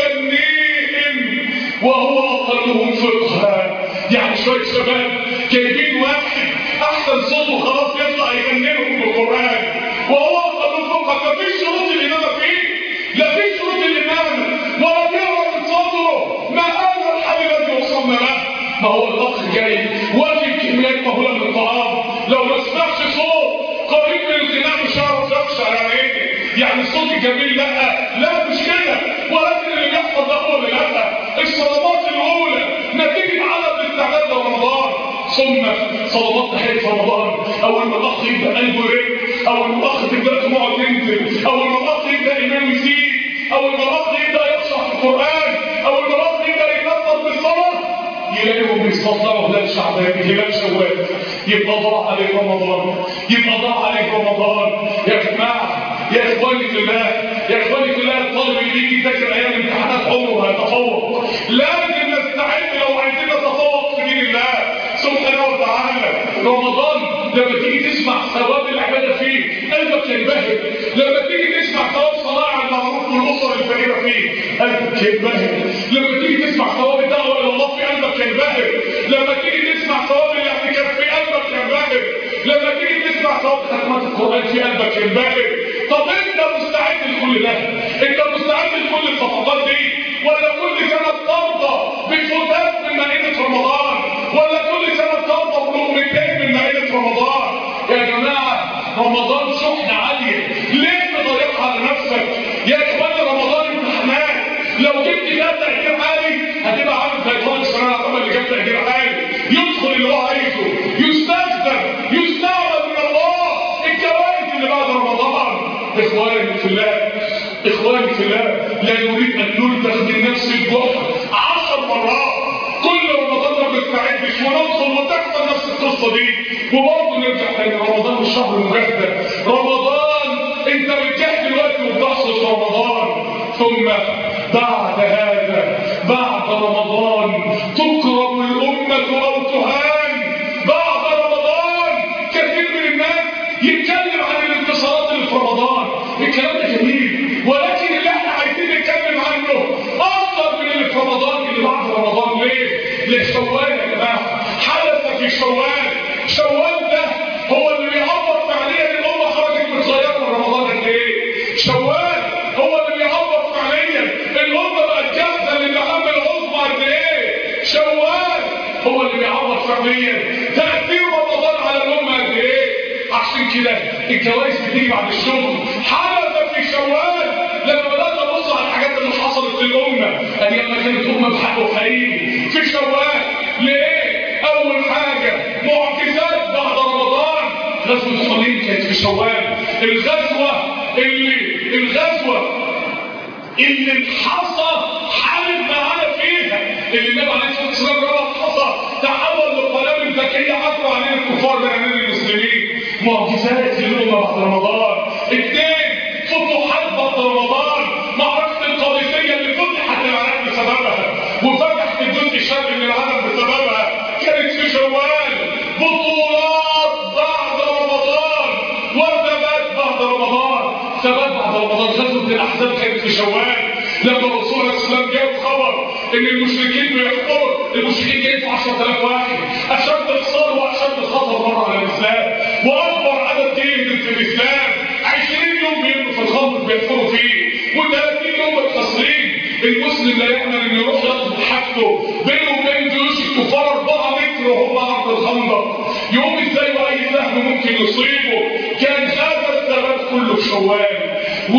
ليغنيهم وهو اقلهم فقها يعني شويه شباب جايبين واحد احسن صوته خلاص يطلع يغني لهم بالقران وهو اقلهم فقها مفيش شروط الامامه فيه لا في شروط الامامه ولا بيعرف من صدره ما اول الحل الذي وصلنا له ما هو الاخ جاي واكل كميات مهوله من الطعام لو ما سمعش صوت قريب من الغناء مش هيعرف يخشع يعني ايه يعني الصوت الجميل لا لا مش كده ولكن اللي بيحصل ده هو اللي لا الصدمات الاولى نتيجه عدم الاستعداد لرمضان ثم صدمات نهايه رمضان اول ما الاخ يبدا قلبه يرق اول ما الاخ تبدا دموعه تنزل اول ما الاخ يبدا ايمانه يزيد اول ما الاخ يبدا يخشع في القران اول ما الاخ يبدا يتنطط بالصلاه يلاقيهم بيصدروا هلال شعبان هلال شوال يبقى ضاع عليه رمضان يبقى ضاع عليه رمضان يا جماعه يا اخواني في الله يا اخواني في الله الطالب اللي بيجي يذاكر ايام الامتحانات عمره هيتفوق لازم نستعد لو عايزين نتفوق في دين الله سبحانه وتعالى رمضان لما تيجي تسمع ثواب العباده فيه قلبك ينبهر لما تيجي تسمع ثواب صلاح المعروف والاسر الفقيره فيه قلبك ينبهر لما تيجي تسمع ثواب الدعوه الى الله في قلبك ينبهر لما تيجي تسمع ثواب الاعتكاف في قلبك ينبهر لما تيجي تسمع ثواب ختمات القران في قلبك ينبهر طب انت مستعد لكل ده انت مستعد لكل الصفقات دي ولا كل سنه ترضى بفتات من مائده رمضان ولا كل سنه ترضى بلقمتين من مائده رمضان يا جماعه رمضان شحنه عاليه ليه تضيعها على نفسك يا اخواني رمضان امتحانات لو جبت جاب تقدير عالي هتبقى عامل زي طالب الثانويه العامه اللي جاب تقدير عالي يدخل اللي هو عايزه يستخدم يستعبد من الله من نفس الجحر عشر مرات كل رمضان ما بنستعدش وندخل وتحصل نفس القصه دي وبرضه نرجع تاني رمضان مش شهر مجدد رمضان انت بتجهز دلوقتي وبتحصل في رمضان ثم بعد هذا بعد رمضان تكرم الامه او تهان بعد رمضان كثير من الناس يتكلم عن الانتصارات اللي في رمضان الكلام ده جميل ولكن اللي احنا عايزين نتكلم عنه اكتر من اللي في رمضان اللي بعد رمضان ليه؟ لشوال يا جماعه حدث في شوال شوال ده هو اللي بيعبر فعليا الامه خرجت متغيره من رمضان قد ايه؟ شوال هو اللي بيعبر فعليا الامه بقت جاهزه للمهام العظمى قد ايه؟ شوال هو اللي بيعبر فعليا تاثير رمضان على الامه قد ايه؟ عشان كده الجوائز بتيجي بعد الشغل حدث في شوال لما بدات ابص على الحاجات اللي حصلت في الامه ايام ما كانت امه بحق حقيقي في شوال ليه؟ اول حاجه معجزات بعد رمضان غزوه حنين كانت في شوال الغزوه اللي الغزوه اللي الحصى حارب معانا فيها اللي النبي عليه الصلاه والسلام جرى الحصى تحول لقنابل ذكيه عدوا علينا الكفار من المسلمين معجزات الامه بعد رمضان اثنين فتوحات بعد رمضان معركه القادسيه اللي فتحت العراق بسببها وفتحت الجزء الشرقي من العالم بسببها كانت في شوال بطولات بعد رمضان وثبات بعد رمضان ثبات بعد رمضان غزوه الاحزاب كانت في شوال لما الرسول عليه السلام جاب خبر ان المشركين بيحضروا المشركين جايين في 10000 واحد اشد الصار واشد خطر مر على الاسلام واكبر عدد جاي في الاسلام 20 يوم بيبقوا في الخمر بيحفروا فيه و30 يوم متحصرين المسلم لا يامن انه يروح ياخد حاجته بينه وبين جيوش الكفار 4 متر وهم عرض الخندق يقوم ازاي واي سهم ممكن يصيبه كان هذا الثبات كله في شوال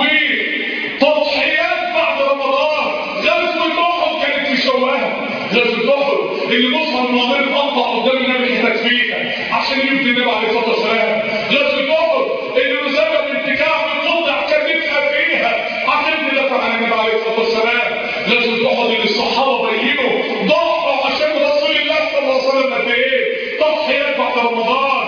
وتضحيات بعد رمضان غزوه احد كانت في شوال غزوه احد اللي مصعب بن عمير قطع قدام النبي يحتاج فيها عشان يبني النبي عليه الصلاه والسلام غزوه احد اللي مسبب انتكاع القطع كان نفسها فيها عشان تدافع عن النبي عليه الصلاه والسلام غزوه احد اللي الصحابه بينوا ضحوا عشان رسول الله صلى الله عليه وسلم قد ايه تضحيات بعد رمضان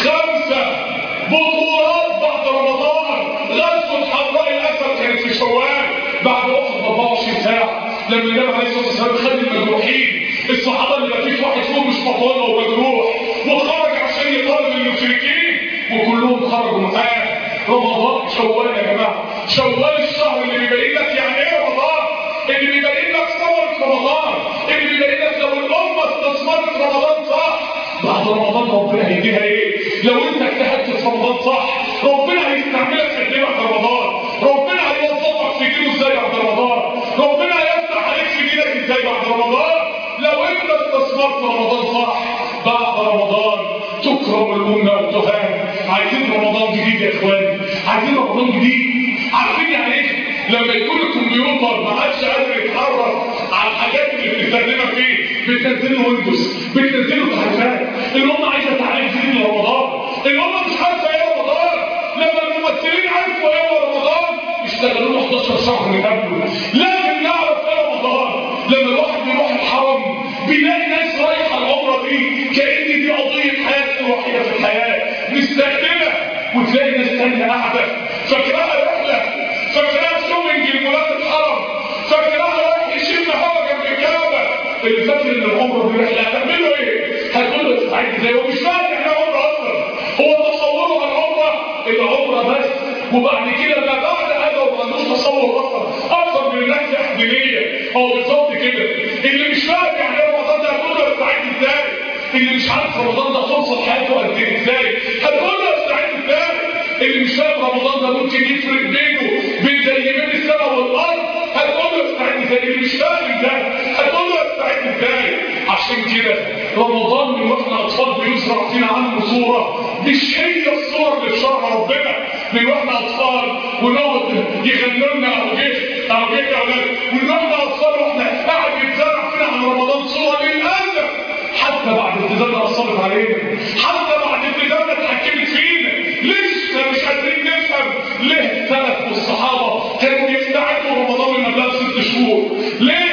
خمسه بطولات بعد رمضان غزوه حمراء الاسد كانت في شوال بعد احد 24 ساعه لما النبي عليه الصلاه والسلام خد المجروحين الصحابه اللي مفيش واحد فيهم مش مطلوب او مجروح وخرج عشان يطالب المشركين وكلهم خرجوا معاه رمضان شوال يا جماعه شوال الشهر اللي بيبين لك يعني ايه رمضان اللي بيبين لك ثمره رمضان اللي بيبين لك لو الامه استثمرت رمضان صح بعد رمضان ربنا هيديها ايه لو انت اجتهدت في رمضان صح ربنا هيستعملك قد ايه بعد رمضان ربنا هيوظفك في دينه ازاي بعد رمضان ربنا هيفتح عليك في دينك ازاي بعد رمضان لو انت استثمرت رمضان صح بعد رمضان تكرم الامه وتهان عايزين رمضان جديد يا اخواني عايزين رمضان جديد عارفين يعني ايه لما يكون الكمبيوتر ما عادش قادر يتحرك على الحاجات اللي بنستخدمها فيه بتنزله ويندوز بتنزله تعريفات الامه عايزه تعريف جديد لرمضان الامه مش عارفه ايه رمضان لما الممثلين عرفوا ايه رمضان اشتغلوا له 11 شهر من قبله لازم نعرف ايه رمضان لما الواحد بيروح الحرم بيلاقي ناس رايحه العمره دي كان دي قضيه حياه الوحيده في الحياه مستقبله وتلاقي ناس تانيه قاعده فاكراها رحله فاكراها شوبنج لمولات الحرم فاكراها رايح يشم هوا جنب الكعبه اللي فاكر ان العمره دي رحله هتعملوا ايه؟ هتقول له تستعد ازاي؟ هو مش فاهم احنا عمره اصلا هو تصوره عن العمره العمره بس وبعد كده ما بعد هذا ما عندوش تصور اصلا اكثر من الناس احتماليه هو بالظبط كده اللي مش فاهم يعني ايه رمضان ده هتقول له استعد ازاي؟ اللي مش عارف رمضان ده فرصه حياته قد ايه ازاي؟ هتقول له استعد ازاي؟ اللي مش فاهم رمضان ده ممكن يفرق بينه بين زي بين السماء والارض هتقول له استعد ازاي؟ اللي مش فاهم ده هتقول له استعد ازاي؟ عشان كده رمضان من واحنا اطفال بيزرع فينا عنه صوره مش هي الصور اللي في شرع ربنا من واحنا اطفال ونقعد يغنوا لنا او جيت او جيت يا اولاد من واحنا اطفال واحنا قاعد يتزرع فينا عن رمضان صوره للاسف حتى بعد التزامنا اثرت علينا حتى بعد التزامنا اتحكمت فينا لسه مش قادرين نفهم ليه السلف والصحابه كانوا يستعدوا رمضان من قبلها بست شهور ليه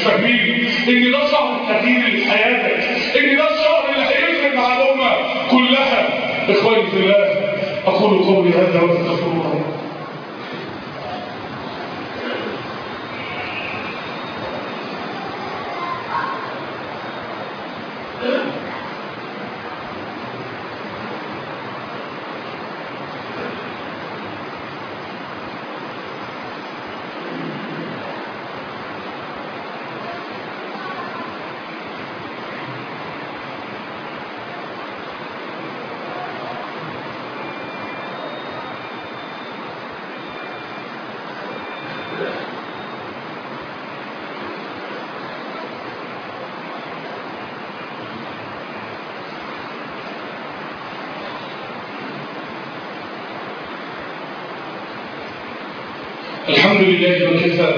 فاهمين ان ده شهر التغيير اللي في حياتك ان ده الشهر اللي هيفرق مع الامه كلها اخواني في الله اقول قولي هذا واستغفر الله الحمد لله وكفى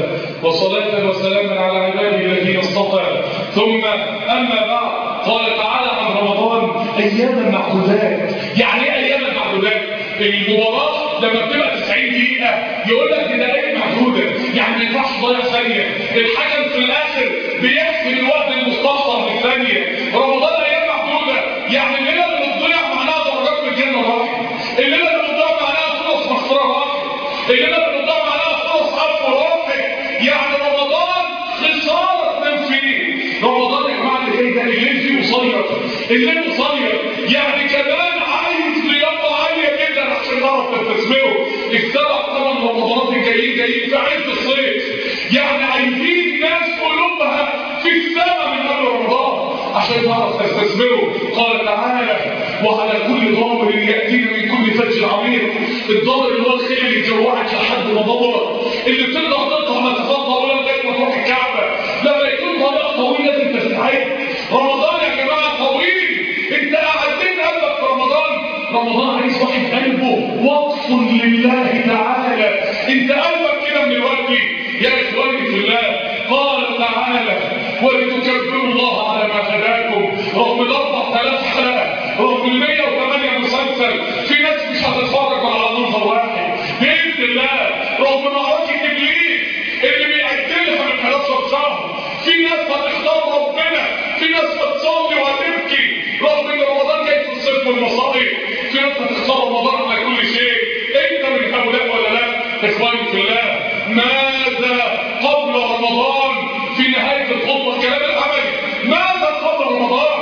وصلاة وسلاما على عباده الذين اصطفى ثم أما بعد قال تعالى عن رمضان أياما معدودات يعني ايه أياما معدودات؟ المباراة لما بتبقى 90 دقيقة يقول لك دي دقايق معدودة يعني ما ينفعش تضيع ثانية الحكم في الآخر بيحسب الوقت المستخسر في الثانية رمضان أيام معدودة يعني الليلة اللي بتضيع معناها درجات من الجنة راحت الليلة اللي بتضيع معناها فرص مغفرة راحت الليلة اللي بتضيع معناها فرص عفو راحت يعني رمضان خسارة تنام فيه رمضان يا جماعة اللي جاي ده الليل فيه قصير الليل قصير يعني كمان عايز رياضة عالية جدا عشان نعرف نستثمره السبع ثمان رمضانات الجايين جايين في عز الصيف يعني عايزين ناس قلوبها في السماء من قبل رمضان عشان نعرف نستثمره قال تعالى وعلى كل ضامر يأتينا من كل فج عميق الضامر اللي هو الخيل اللي يجوعك لحد ما ضمر اللي بتقدر تقطع مسافات طويله لغايه ما تروح الكعبه لما يكون طريق طويل لازم تستعد رمضان يا جماعه طويل انت قاعدين قلبك في رمضان رمضان عايز واحد قلبه وقف لله تعالى انت قلبك كده من الوقت يا اخواني في الله قال تعالى ولتكبروا الله على ما هداكم رغم الاربع ثلاث حلقه رغم ال 108 مسلسل في ناس مش هتتفرج على منظر واحد باذن الله رغم معركه ابليس اللي بيأجلها من 11 شهر في ناس هتختار ربنا في ناس هتصلي وهتبكي رغم ان رمضان جاي في الصيف والمصائب في ناس هتختار رمضان على كل شيء انت من هؤلاء ولا لا اخواني في الله ماذا قبل رمضان في نهايه الخطبه الكلام العملي ماذا قبل رمضان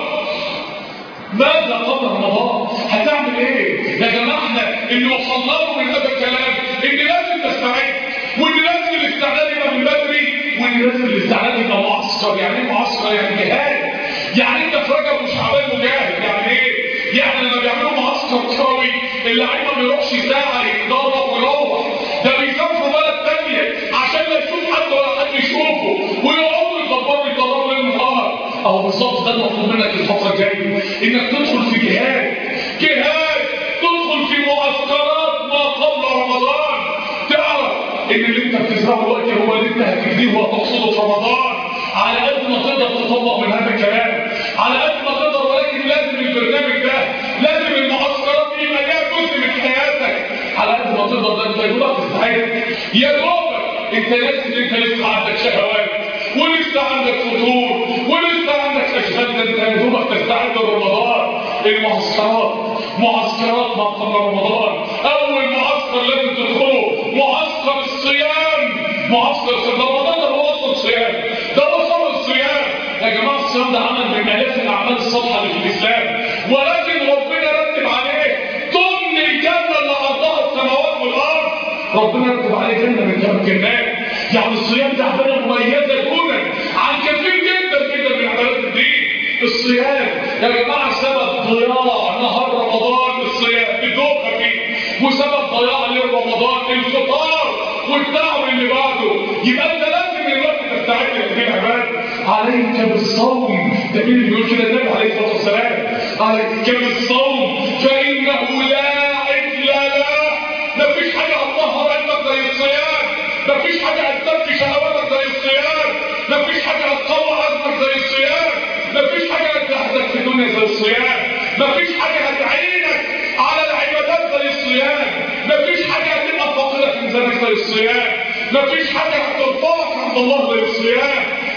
ماذا قبل رمضان هتعمل ايه يا جماعه احنا اللي وصلنا له من هذا الكلام ان لازم تستعد وان لازم الاستعداد يبقى من بدري وان لازم الاستعداد يبقى معسكر يعني ايه معسكر يعني جهاد يعني انت في رجب وشعبان مجاهد يعني ايه يعني لما بيعملوا معسكر قوي اللعيب ما بيروحش ساعه يتدرب ويروح ده بيسافروا بلد ثانيه عشان لا يشوف حد ولا حد يشوفه ويقعدوا يدبروا يدبروا ليل نهار اهو بالظبط ده المطلوب منك الفتره الجايه انك تدخل في جهاد جهاد تدخل في معسكرات ما قبل رمضان تعرف ان اللي انت بتزرعه دلوقتي هو اللي انت هتجديه وهتحصده في رمضان على قد ما تقدر تطبق من هذا الكلام على قد ما تقدر ولكن لازم البرنامج ده لازم المعسكرات دي يبقى ليها جزء من حياتك على قد ما تقدر ده انت يا دوبك تستعد يا دوبك انت لازم انت لسه عندك شهوات ولسه عندك فطور ولسه عندك اشهاد ده انت يا دوبك تستعد لرمضان المعسكرات معسكرات ما قبل رمضان اول معسكر لازم تدخله معسكر الصيام معسكر الصيام ده رمضان ده هو اصلا صيام ده هو فرض الصيام يا جماعه الصيام ده عمل من الاف الاعمال الصالحه اللي في الاسلام ولكن ربنا رتب عليه ضمن الجنه اللي عرضها السماوات والارض ربنا رتب عليه جنه من جنة الجنات يعني الصيام ده عباده مميزه دونا عن كثير جدا جدا من عبادات الدين الصيام يا جماعه سبب ضياع نهار رمضان الصيام بدوخه فيه وسبب ضياع ليل رمضان الفطار والتعب اللي بعده يبقى انت لازم الوقت تستعد لهذه العباده عليك بالصوم ده مين اللي بيقول كده النبي عليه الصلاه والسلام عليك بالصوم فانه لا عدل له مفيش حاجه هتطهر قلبك زي الصيام مفيش حاجه هتزكي شهواتك زي الصيام مفيش حاجه هتقوى عزمك زي الصيام مفيش حاجه هتحزك في الدنيا زي الصيام مفيش حاجه هتعينك على العبادات زي الصيام مفيش حاجه هتبقى فاقده في ميزانك زي الصيام مفيش حاجه هترفعك عند الله زي الصيام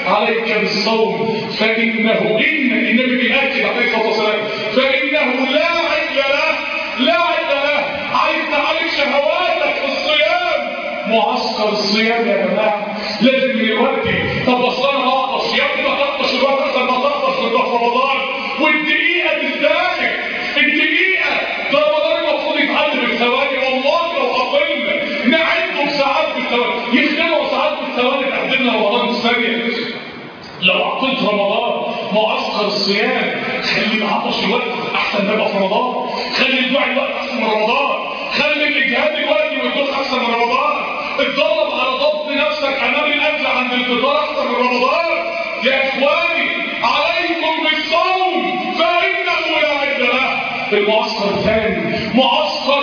عليك بالصوم فإنه إن النبي بيأكد عليه الصلاة والسلام فإنه لا عدل له لا عدل له عايز تعالج شهواتك في الصيام معسكر الصيام يا جماعة لازم دلوقتي طب اصل انا هقطش يا ابني ما تقطش الوقت احسن ما تقطش في رمضان والدقيقة تستهلك الدقيقة ده رمضان المفروض يتعلم بالثواني والله لو قبلنا نعده بساعات بالثواني يخدموا ساعات بالثواني تقدمنا رمضان الثانية لو عطيت رمضان معسكر الصيام خلي العطش الوقت احسن ما يبقى في رمضان خلي الجوع الوقت احسن من رمضان خلي الاجهاد الوقت والجوع احسن من رمضان اتدرب على ضبط نفسك امام الاكل عند الفطار احسن من رمضان يا اخواني عليكم بالصوم فانه لا عد له المعسكر الثاني معسكر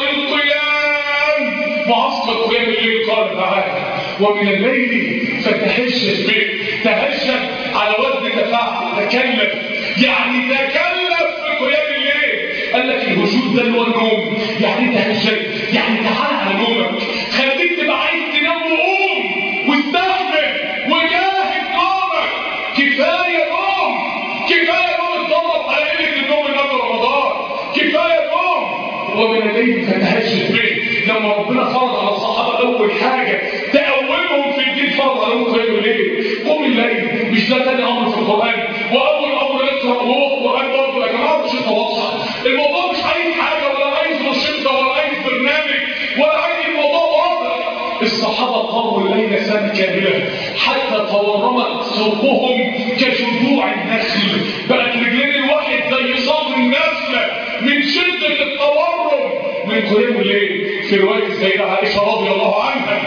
القيام معسكر قيام الليل قال تعالى ومن الليل فتهجد به تهجد على وزن تفاعل تكلف يعني تكلف في قيام الليل قال لك الهجود ده اللي هو النوم يعني تهجد يعني تعال على نومك خليك تبقى عايز تنام وقوم واستحمل وجاهد نومك كفايه نوم كفايه نوم اتدرب على قله النوم من قبل رمضان كفايه نوم ومن الليل فتهجد به لما ربنا فرض على الصحابه اول حاجه تأولهم في الدين فرض عليهم قيام الليل قوم الليل مش ده تاني امر في القران واول امر يقرا وهو القران برضه يا جماعه مش انت واضحه الموضوع مش عايز حاجه ولا عايز روشته ولا عايز برنامج ولا عايز الموضوع واضح الصحابه قاموا الليل سنه كامله حتى تورمت سوقهم كجذوع النخل بقت رجلين الواحد زي صدر النخله من شده التورم من قيام الليل في روايه السيده عائشه رضي الله عنها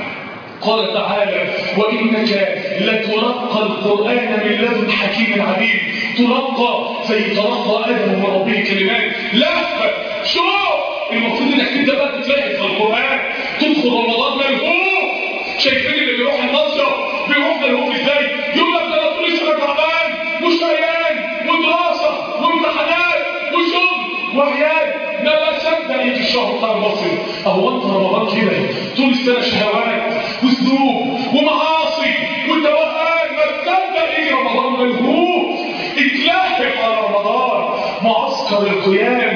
قال تعالى وإنك لتلقى القرآن من لدن حكيم عليم تلقى زي تلقى آدم من ربه كلمات لفة شوف المفروض انك انت بقى تتلاقي في القرآن تدخل رمضان ملهوف شايفين اللي بيروح المصيف بيروح ملهوف ازاي يقول لك ده انا طول السنه تعبان وشقيان ودراسه وامتحانات وشغل وعيال ما بصدق يجي الشهر بتاع المصيف اهو انت رمضان كده طول السنه شهوات وذنوب ومعاصي وتوهان ما تصدق يجي رمضان ملهوف اتلهف على رمضان معسكر القيام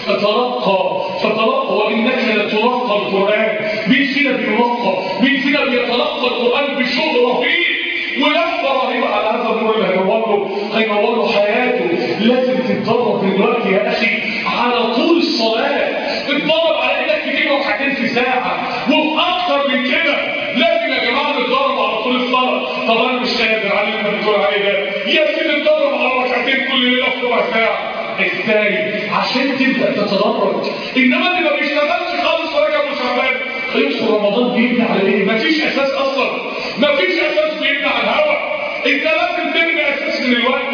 فتلقى فتلقى وانك لتلقى القران مين فينا بيلقى مين فينا بيتلقى القران بشغل رهيب ولفه رهيبه على هذا النور اللي هينور له هينور له حياته لازم تتدرب دلوقتي يا اخي على طول الصلاه تتدرب على انك تجيب ركعتين في ساعه وفي اكتر من كده لازم يا جماعه نتدرب على طول الصلاه طب انا مش قادر على اللي انت بتقول عليه ده يا سيدي نتدرب على ركعتين كل ليله في ربع ساعه ازاي عشان تبدا تتدرج انما اللي ما بيشتغلش خالص وراجع مشاغبات هيدخل رمضان بيبني على ايه مفيش اساس اصلا مفيش اساس بيبني على الهوا انت لازم تبني اساس من الوقت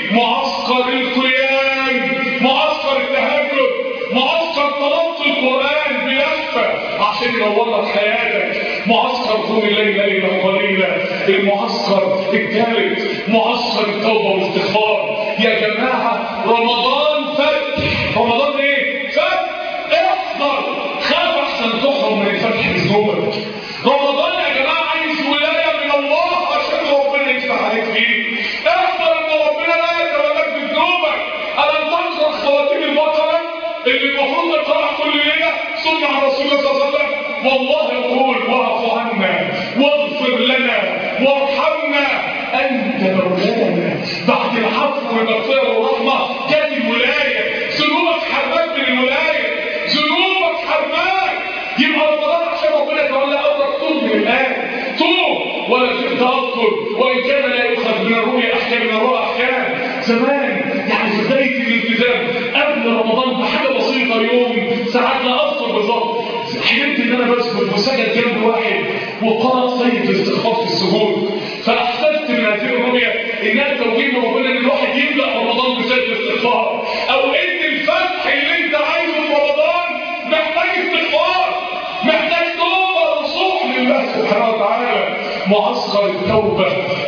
معسكر القيام معسكر التهجد معسكر تلقي القران بلفه عشان ينور لك حياتك معسكر قوم الليل ليله قليلا المعسكر الثالث معسكر التوبه والاستغفار يا جماعه رمضان فتح رمضان ايه فتح احذر خاف احسن تحرم من الفتح بذنوبك رمضان يا جماعه عايز ولايه من الله عشان ربنا يفتح عليك فيه احذر ان ربنا لا يتولاك بذنوبك الم تقرا خواتيم البقره اللي المفروض نقراها كل ليله سنه عن رسول الله صلى الله عليه وسلم والله يقول واعف عنا واغفر لنا وارحمنا انت مولانا بعد العفو والمغفره والرحمه جت الولايه ذنوبك حرماك من الولايه ذنوبك حرماك يبقى رمضان عشان ربنا يتولى امرك طول من الان طول ولا في تاثر وان كان لا يؤخذ من الرؤيا احكام من الرؤى احكام زمان يعني في بدايه الالتزام قبل رمضان بحاجه بسيطه يوم ساعات لا اذكر بالظبط حلمت ان انا بسجد وسجد جنب واحد وقرأ سيد الاستغفار في السجود فاحسست من هذه الرؤيه انها توجيه من ربنا ان الواحد يبدا رمضان بسجد الاستغفار او ان الفتح اللي انت عايزه في رمضان محتاج استغفار محتاج توبه رسوخ لله سبحانه وتعالى معسكر التوبه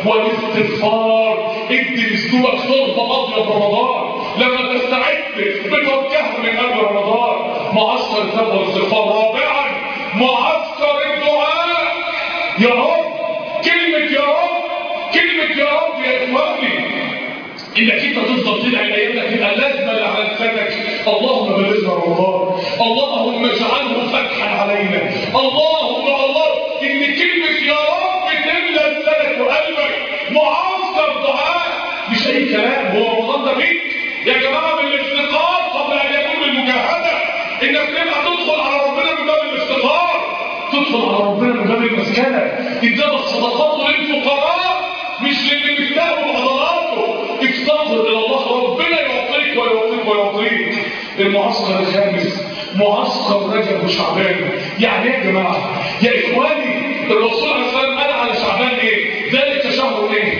والاستغفار ادي لاسلوبك تربه ابيض رمضان لما تستعد بتوجهه من قبل رمضان معسكر التوبه والاستغفار رابعا معسكر الدعاء يا رب كلمه يا رب كلمه يا على ربنا من باب المسكنه ادانا الصدقات للفقراء مش للي بيستهبوا عضلاته افتقر الى الله ربنا يعطيك ويعطيك ويعطيك المعسكر الخامس معسكر رجب وشعبان يعني ايه يا جماعه يا اخواني الرسول عليه الصلاه والسلام قال على شعبان ايه ذلك شهر ايه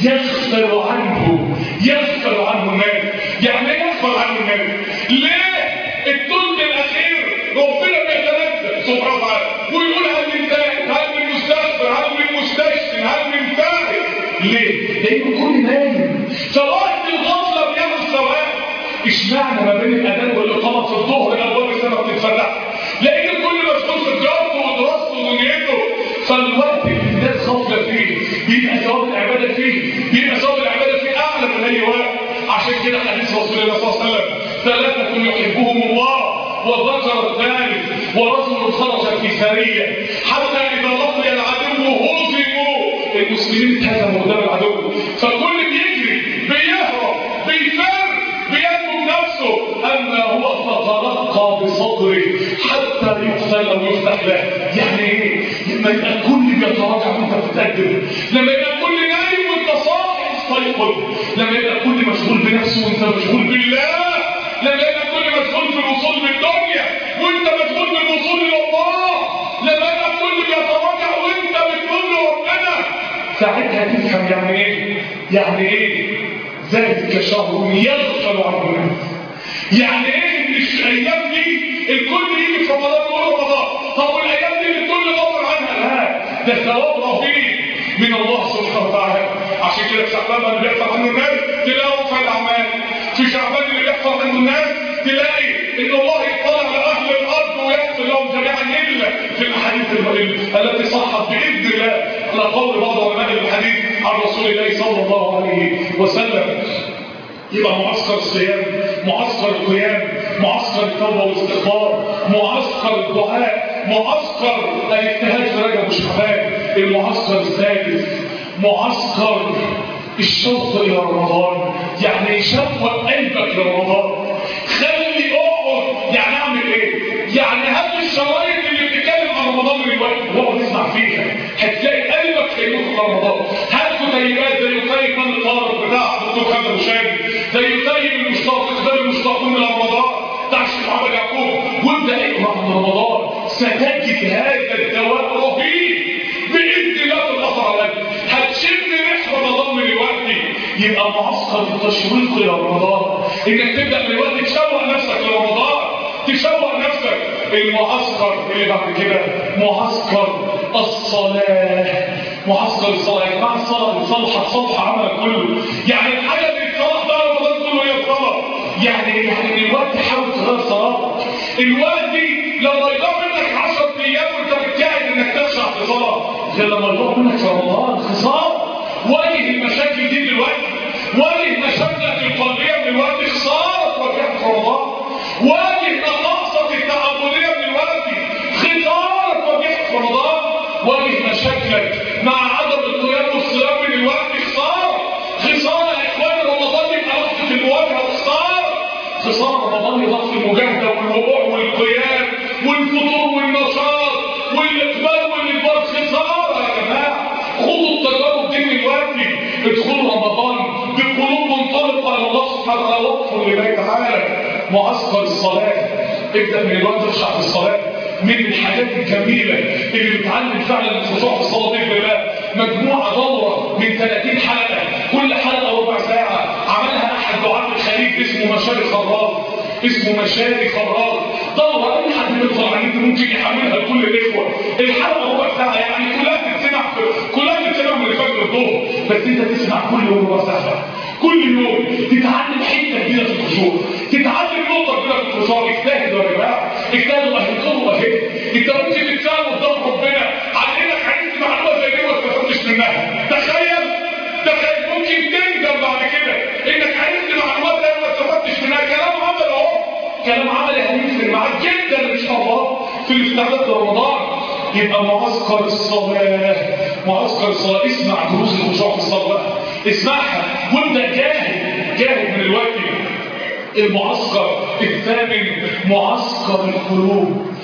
يغفر عنه يغفر عنه الناس يعني ايه يغفر عنه الناس ليه الثلث الاخير ربنا بيتنزل سبحانه وتعالى ويقول هل من تائب هل من مستغفر هل من مستشفى هل من تائب ليه؟ لأن كل نايم فوقت الغفلة بياخد ثواب اشمعنى ما بين الأذان والإقامة في الظهر أبواب السماء بتتفتح لأن كل مشغول في تجارته ودراسته ودنيته فالوقت اللي الناس غافلة فيه بيبقى ثواب العبادة فيه بيبقى ثواب العبادة فيه أعلى من أي وقت عشان كده حديث رسول الله صلى الله عليه وسلم ثلاثة يحبهم الله وذكر الثالث ورجل خرج في سرية حتى إذا لقي العدو هزموا المسلمين اتهزموا قدام العدو فكل بيجري بيهرب بيفر بينجو نفسه أما هو فتلقى بصدره حتى يقتل أو يفتح له يعني إيه؟ لما يبقى الكل بيتراجع وأنت بتتقدم لما يبقى الكل نايم وأنت صاحي استيقظ لما يبقى الكل مشغول بنفسه وأنت مشغول بالله لما يبقى الكل مشغول في الوصول بالدنيا وأنت مشغول بالوصول إلى الله لما يبقى الكل بيتراجع وأنت بتقول له ربنا ساعتها تفهم يعني ايه يعني ايه ذلك شهر يغفل عنه الناس يعني ايه ان الايام دي الكل يجي في رمضان يقول رمضان طب والايام دي الكل غفل عنها لا ده ثواب رهيب من الله سبحانه وتعالى عشان كده في شعبان اللي بيحصل عنه الناس تلاقي رفع الاعمال في شعبان اللي بيحصل عنه الناس تلاقي ان الله يطلع على اهل الارض ويغفر لهم جميعا الا في الاحاديث التي صحت باذن الله على قول بعض علماء الحديث عن رسول الله صلى الله عليه وسلم يبقى معسكر الصيام معسكر القيام معسكر التوبه والاستغفار معسكر الدعاء معسكر الاجتهاد في رجب وشعبان المعسكر السادس معسكر الشوق الى رمضان يعني يشوق قلبك لرمضان خلي اقعد يعني اعمل ايه يعني هات الشرايط اللي بتتكلم عن رمضان من الوقت واقعد اسمع فيها هتلاقي قلبك هيروح في رمضان هات كتيبات زي كتيب من الطارق بتاع الدكتور خالد مشاري زي كتيب المشتاق اقبال المشتاقون من رمضان بتاع الشيخ محمد يعقوب وابدا اقرا من رمضان ستجد هذا الدواء رهيب باذن الله في الاثر عليك هتشم ريح رمضان من الوقت يبقى معسكر التشويق الى رمضان انك تبدا من الوقت تشوق نفسك لرمضان تشوق نفسك المعسكر اللي بعد كده معسكر الصلاة معسكر الصلاة يا جماعة الصلاة صلحة صلحة عمل كله يعني الحاجة اللي الصلاة ده رمضان كله هي الصلاة يعني يعني الوقت حاول تغير صلاة الوقت دي لو ضيعوا منك 10 ايام وانت بتجاهد انك تخشع في صلاة غير لما يضيعوا منك في رمضان خسارة واجه المشاكل دي دلوقتي واجه مشاكلك القلبية من الوقت خسارة تواجهك في رمضان واجه نقاصة التعبدية من الوقت خسارة تواجهك في رمضان واجه مشاكلك مع عدم القيام والصيام من الوقت خسارة خسارة يا اخوان رمضان يبقى وقت في المواجهة خسارة خسارة رمضان يبقى في المجاهدة والوقوع والقيام والفطور والنشاط والإقبال والإقبال خسارة يا جماعة خذوا التجارب دي من الوقت ادخلوا رمضان بقلوب منطلقة على الله سبحانه وتعالى وقفوا لله تعالى معسكر الصلاة ابدأ من الوقت تخشع في الصلاة من الحاجات الجميلة اللي بتعلم فعلا الخشوع في الصلاة بإذن الله مجموعة دورة من 30 حلقة كل حلقة ربع ساعة عملها أحد دعاة الخليج اسمه مشاري خراج اسمه مشاري خراج دورة أي حد بيطلع على النت ممكن يحملها لكل الإخوة الحلقة ربع ساعة يعني كلها بتتسمع كلها بتتسمع من الفجر الظهر بس أنت تسمع كل يوم ربع ساعة كل يوم تتعلم حته جديده في الخشوع تتعلم نقطه جديده في الخشوع اجتهدوا يا جماعه اجتهدوا اهلكم اهي انت ممكن تتساوى قدام ربنا على انك عرفت معلومه زي دي وما استفدتش منها تخيل تخيل ممكن تندم بعد كده انك عرفت معلومات زي وما استفدتش منها كلام عمل اهو كلام عمل هيفرق معاك جدا ان شاء الله في الاستعداد لرمضان يبقى معسكر الصلاه معسكر الصلاه اسمع دروس الخشوع في الصلاه اسمعها وابدا جاهد جاهد من الوقت المعسكر الثامن معسكر القلوب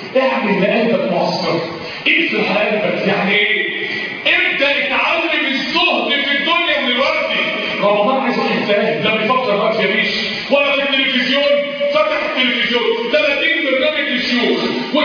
اعمل لقلبك معسكر اقفل على قلبك يعني ايه ابدا اتعلم الزهد في الدنيا من الوقت رمضان عايز واحد فاهم لا بيفكر بقى في ريش ولا في التلفزيون فتح التلفزيون 30 برنامج للشيوخ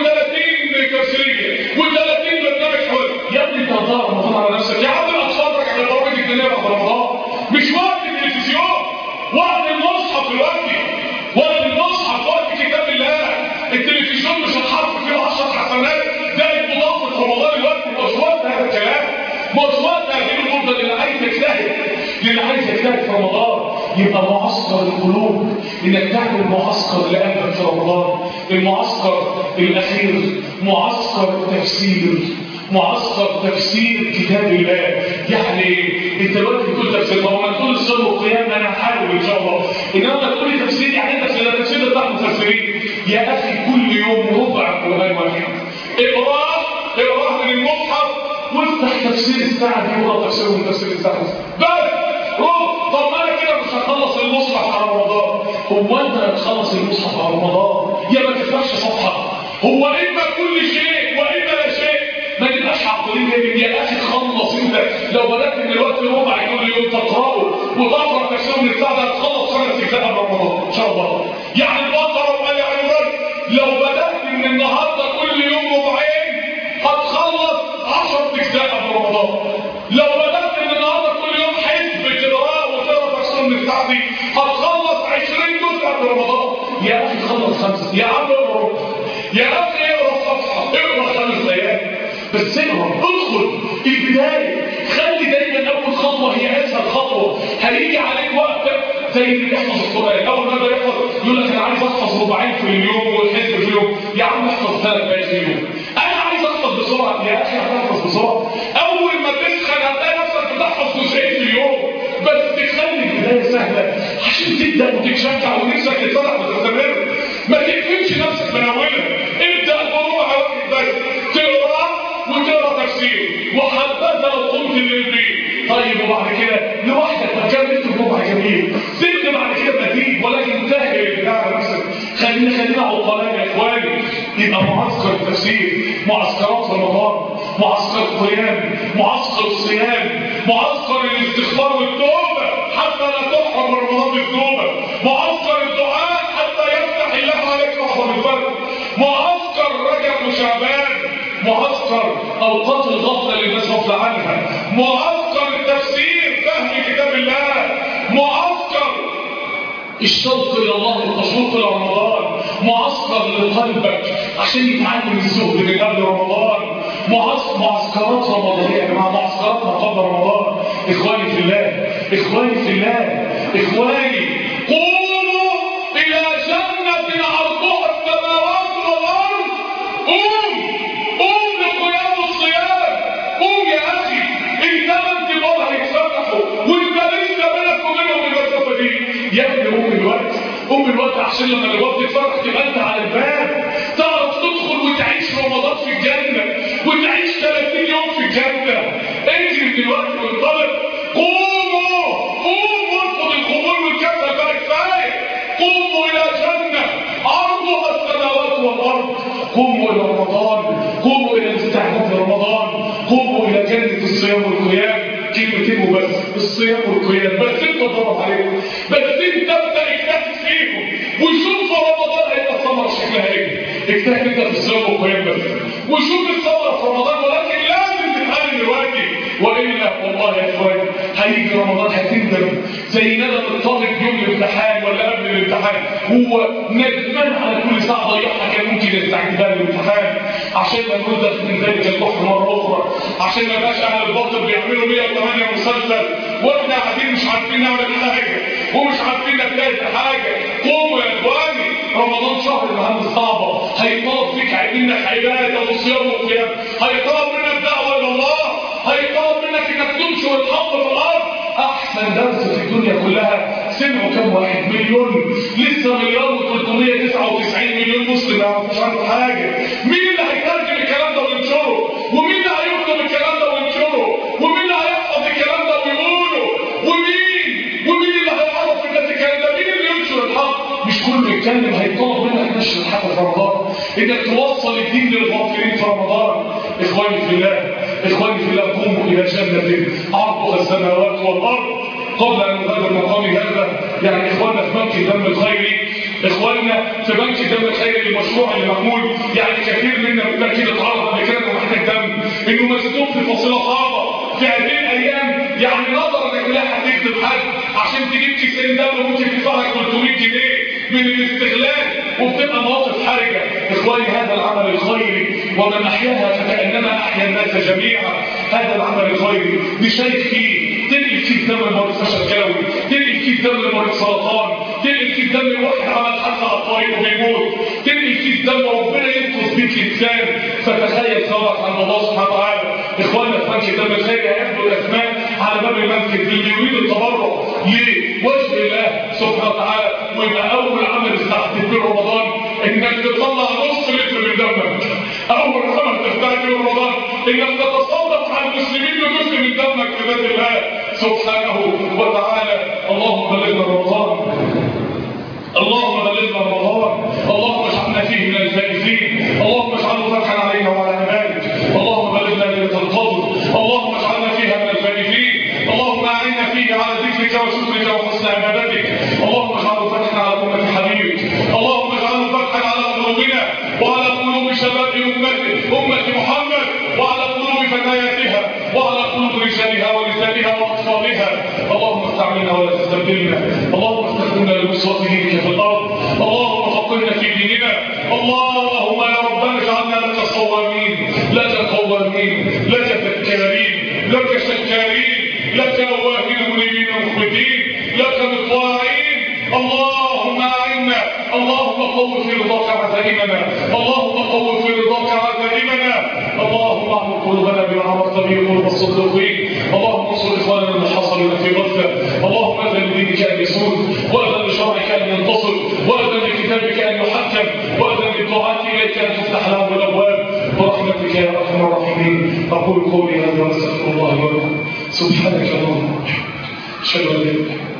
و30 تفسيريه و30 برنامج حوار يا ابني انت هتضيع رمضان على نفسك يا عم اتفرج على برامج الدنيا بعد رمضان مش وقت التلفزيون وقت المصحف دلوقتي وقت المصحف وقت كتاب الله التلفزيون مش هتحط فيه 10 حسنات ده المضاف رمضان الوقت مش وقت هذا الكلام مش وقت هذه الفرصه اللي عايز يجتهد اللي عايز يجتهد في رمضان يبقى معسكر القلوب انك تعمل معسكر لقلبك في رمضان المعسكر الاخير معسكر تفسير معسكر تفسير كتاب الله يعني انت دلوقتي بتقول تفسير ما هو تقول الصلاه والقيام انا هحاول ان شاء الله انما تقول لي تفسير يعني انت في التفسير بتاع المفسرين يا اخي كل يوم ربع قران واحد اقراه اقراه من المصحف وافتح تفسير الساعه دي ولا تفسير من تفسير الساعه بس روح طب ما انا كده مش هخلص المصحف على رمضان هو انت هتخلص المصحف على رمضان يا ما تفتحش صفحه هو اما كل شيء واما لا شيء ما تبقاش عقلين جامد يا اخي خلص انت لو بدات من الوقت ربع كل يوم تقراه وتقرا تفسير من الساعه ده هتخلص خمس اجزاء من رمضان ان شاء الله يعني البقره وآل عمران لو بدات من النهارده كل يوم ربعين هتخلص 10 اجزاء من رمضان لو بدات من النهارده كل يوم حزب تقراه وتقرا تفسير من الساعه دي هتخلص 20 جزء من رمضان يا اخي خلص خمسه يا عم اقرا يا اخي اقرا صفحه اقرا خمس ايات بس اقرا ادخل البدايه خلي دايما اول خطوه هي اسهل خطوه هيجي عليك وقت زي اللي بيحفظ القران اول ما يبدا يحفظ يقول لك انا عايز احفظ ربعين في اليوم والحزب في اليوم يا عم احفظ ثلاث بقى في اليوم انا عايز احفظ بسرعه يا اخي هتحفظ بسرعه اول ما تسخن هتلاقي نفسك بتحفظ جزئين في اليوم بس تخلي البدايه سهله عشان تبدا وتتشجع ونفسك تتفتح وتستمر ما تقفلش نفسك من اولها ابدا بربع واحد بس تقرا وتقرا تفسير وحبذا لو قمت للبيت طيب وبعد كده لوحدك ما كملت بربع جميل سبت بعد كده بديل ولكن تهجر البتاع على نفسك خلينا خلينا عقلاء يا اخواني يبقى معسكر تفسير معسكرات رمضان معسكر قيام معسكر صيام معسكر الاستغفار والتوبه حتى لا تحرم رمضان بالتوبه معسكر الدعاء حتى يفتح الله عليك لحظه الفرد معسكر رجب وشعبان معسكر اوقات الغفله اللي الناس غافله عنها معسكر التفسير فهم كتاب الله معسكر الشوق الى الله التشوق الى رمضان معسكر لقلبك عشان يتعلم الزهد من قبل رمضان معسكر معسكرات رمضانيه يا جماعه معسكرات ما قبل رمضان اخواني في الله اخواني في الله اخواني قوموا الى جنه عرضها السماوات والارض قوم قوم لقيام الصيام قوم يا اخي الثمان كبار هيتفتحوا وانت لسه بينك وبينهم المسافه دي يا ابني قوم الوقت قوم الوقت عشان لما الوقت يتفتح تبقى انت على الباب تعرف تدخل وتعيش رمضان في الجنه وتعيش 30 يوم في الجنه اجري دلوقتي وانطلق قوموا قوموا ارفض القبور والكسل بقى كفايه قوموا الى جنه عرضها السماوات والارض قوموا الى رمضان قوموا الى الاستعداد لرمضان قوموا الى جنه الصيام والقيام كلمتين وبس الصيام والقيام بس انت ضرب عليهم بس انت ابدا اجتهد فيهم وشوف رمضان هيبقى ثمره شكلها ايه اجتهد انت في الصيام والقيام بس وشوف الثمره في رمضان ولكن لازم تتعلم دلوقتي والا والله يا اخواني هيجي رمضان هتندم زي ندم الطالب يوم الامتحان ولا قبل الامتحان هو ندمان على كل ساعه ضيعها كان ممكن يستعد بها الامتحان عشان ما نرد من ذلك البحر مره اخرى عشان ما يبقاش اهل الباطل بيعملوا 108 مسلسل واحنا قاعدين مش عارفين نعمل حاجه ومش عارفين نجتهد في حاجه قوموا يا اخواني رمضان شهر المهام الصعبه هيطلب فيك منك عباده وصيام وقيام هيطلب منك دعوه الى الله هيطلب منك انك تنشر الحق في الارض احسن درس في الدنيا كلها سمعوا كم واحد مليون لسه مليار و399 مليون مسلم ما يعرفوش عنه حاجه مين اللي هيترجم الكلام ده وينشره ومين اللي هيكتب الكلام ده وينشره ومين اللي هيحفظ الكلام ده ويقوله ومين ومين اللي هيعرف الناس الكلام ده مين اللي ينشر الحق مش كله يتكلم هيطلب منك تنتشر حتى في رمضان انك توصل الدين للغافلين في رمضان اخواني في الله اخواني في الله قوموا الى جنه عرضها السماوات والارض قبل ان نغادر مقامي هذا يعني اخواننا في بنك الدم الخيري اخواننا في بنك الدم الخيري المشروع اللي معمول يعني كثير منا بالتاكيد اتعرض قبل كده انه محتاج دم انه مسلوب في فصيله صعبه في هذه الايام يعني نظرا انك لا هتكتب حد عشان تجيب كيسين دم ممكن تدفع لك 300 جنيه من الاستغلال وبتبقى مواقف حرجه اخواني هذا العمل الخيري ومن احياها فكانما احيا الناس جميعا هذا العمل الخيري نشارك فيه تنقل فيه دم المريض فشل كلوي تنقل فيه دم المريض سرطان تنقل فيه دم واحد عمل حادثه على الطريق وبيموت تنقل فيه دم ربنا ينقذ بيك انسان فتخيل ثورك عند الله سبحانه وتعالى اخواننا في بنك الدم الخيري هياخدوا الاسماء على باب المسجد اللي يريد التبرع لوجه الله سبحانه وتعالى ويبقى اول عمل استعدت به رمضان انك تطلع نص لتر من دمك اول عمل تستعد به رمضان انك تتصدق على المسلمين بجزء من دمك بذات الله سبحانه وتعالى اللهم بلغنا رمضان اللهم بلغنا رمضان اللهم اجعلنا فيه من الفائزين اللهم اجعله فتحا علينا وعلى عبادك اللهم بلغنا ليله القدر اللهم اجعلنا فيها من الفائزين اللهم اعنا فيه على ذكرك وشكرك وحسن عبادتك اللهم اجعله فتحا على امه حبيبك اللهم اجعله فتحا على قلوبنا وعلى قلوب شباب امته امه محمد وعلى قلوب فتياتها وعلى قلوب رجالها ونسائها واطفالها اللهم استعملنا ولا تستبدلنا اللهم استخدمنا لنصرته في الارض اللهم فقهنا في ديننا اللهم يا ربنا اجعلنا لك صوامين لك قوامين لك ذكارين لك شكارين لك اواهين منيبين مخبتين لك مطواعين اللهم اعنا اللهم قو في رضاك عزائمنا اللهم قو في رضاك عزائمنا اللهم اعمل قلوبنا بما عمرت به قلوب الصديقين اللهم انصر اخواننا المحاصرين في غزه اللهم اذن لدينك ان يسود واذن لشرعك ان ينتصر واذن لكتابك ان يحكم واذن للدعاة اليك ان تفتح لهم الابواب برحمتك يا ارحم الراحمين اقول قولي هذا واستغفر الله لكم سبحانك اللهم وبحمدك اشهد ان لا اله الا انت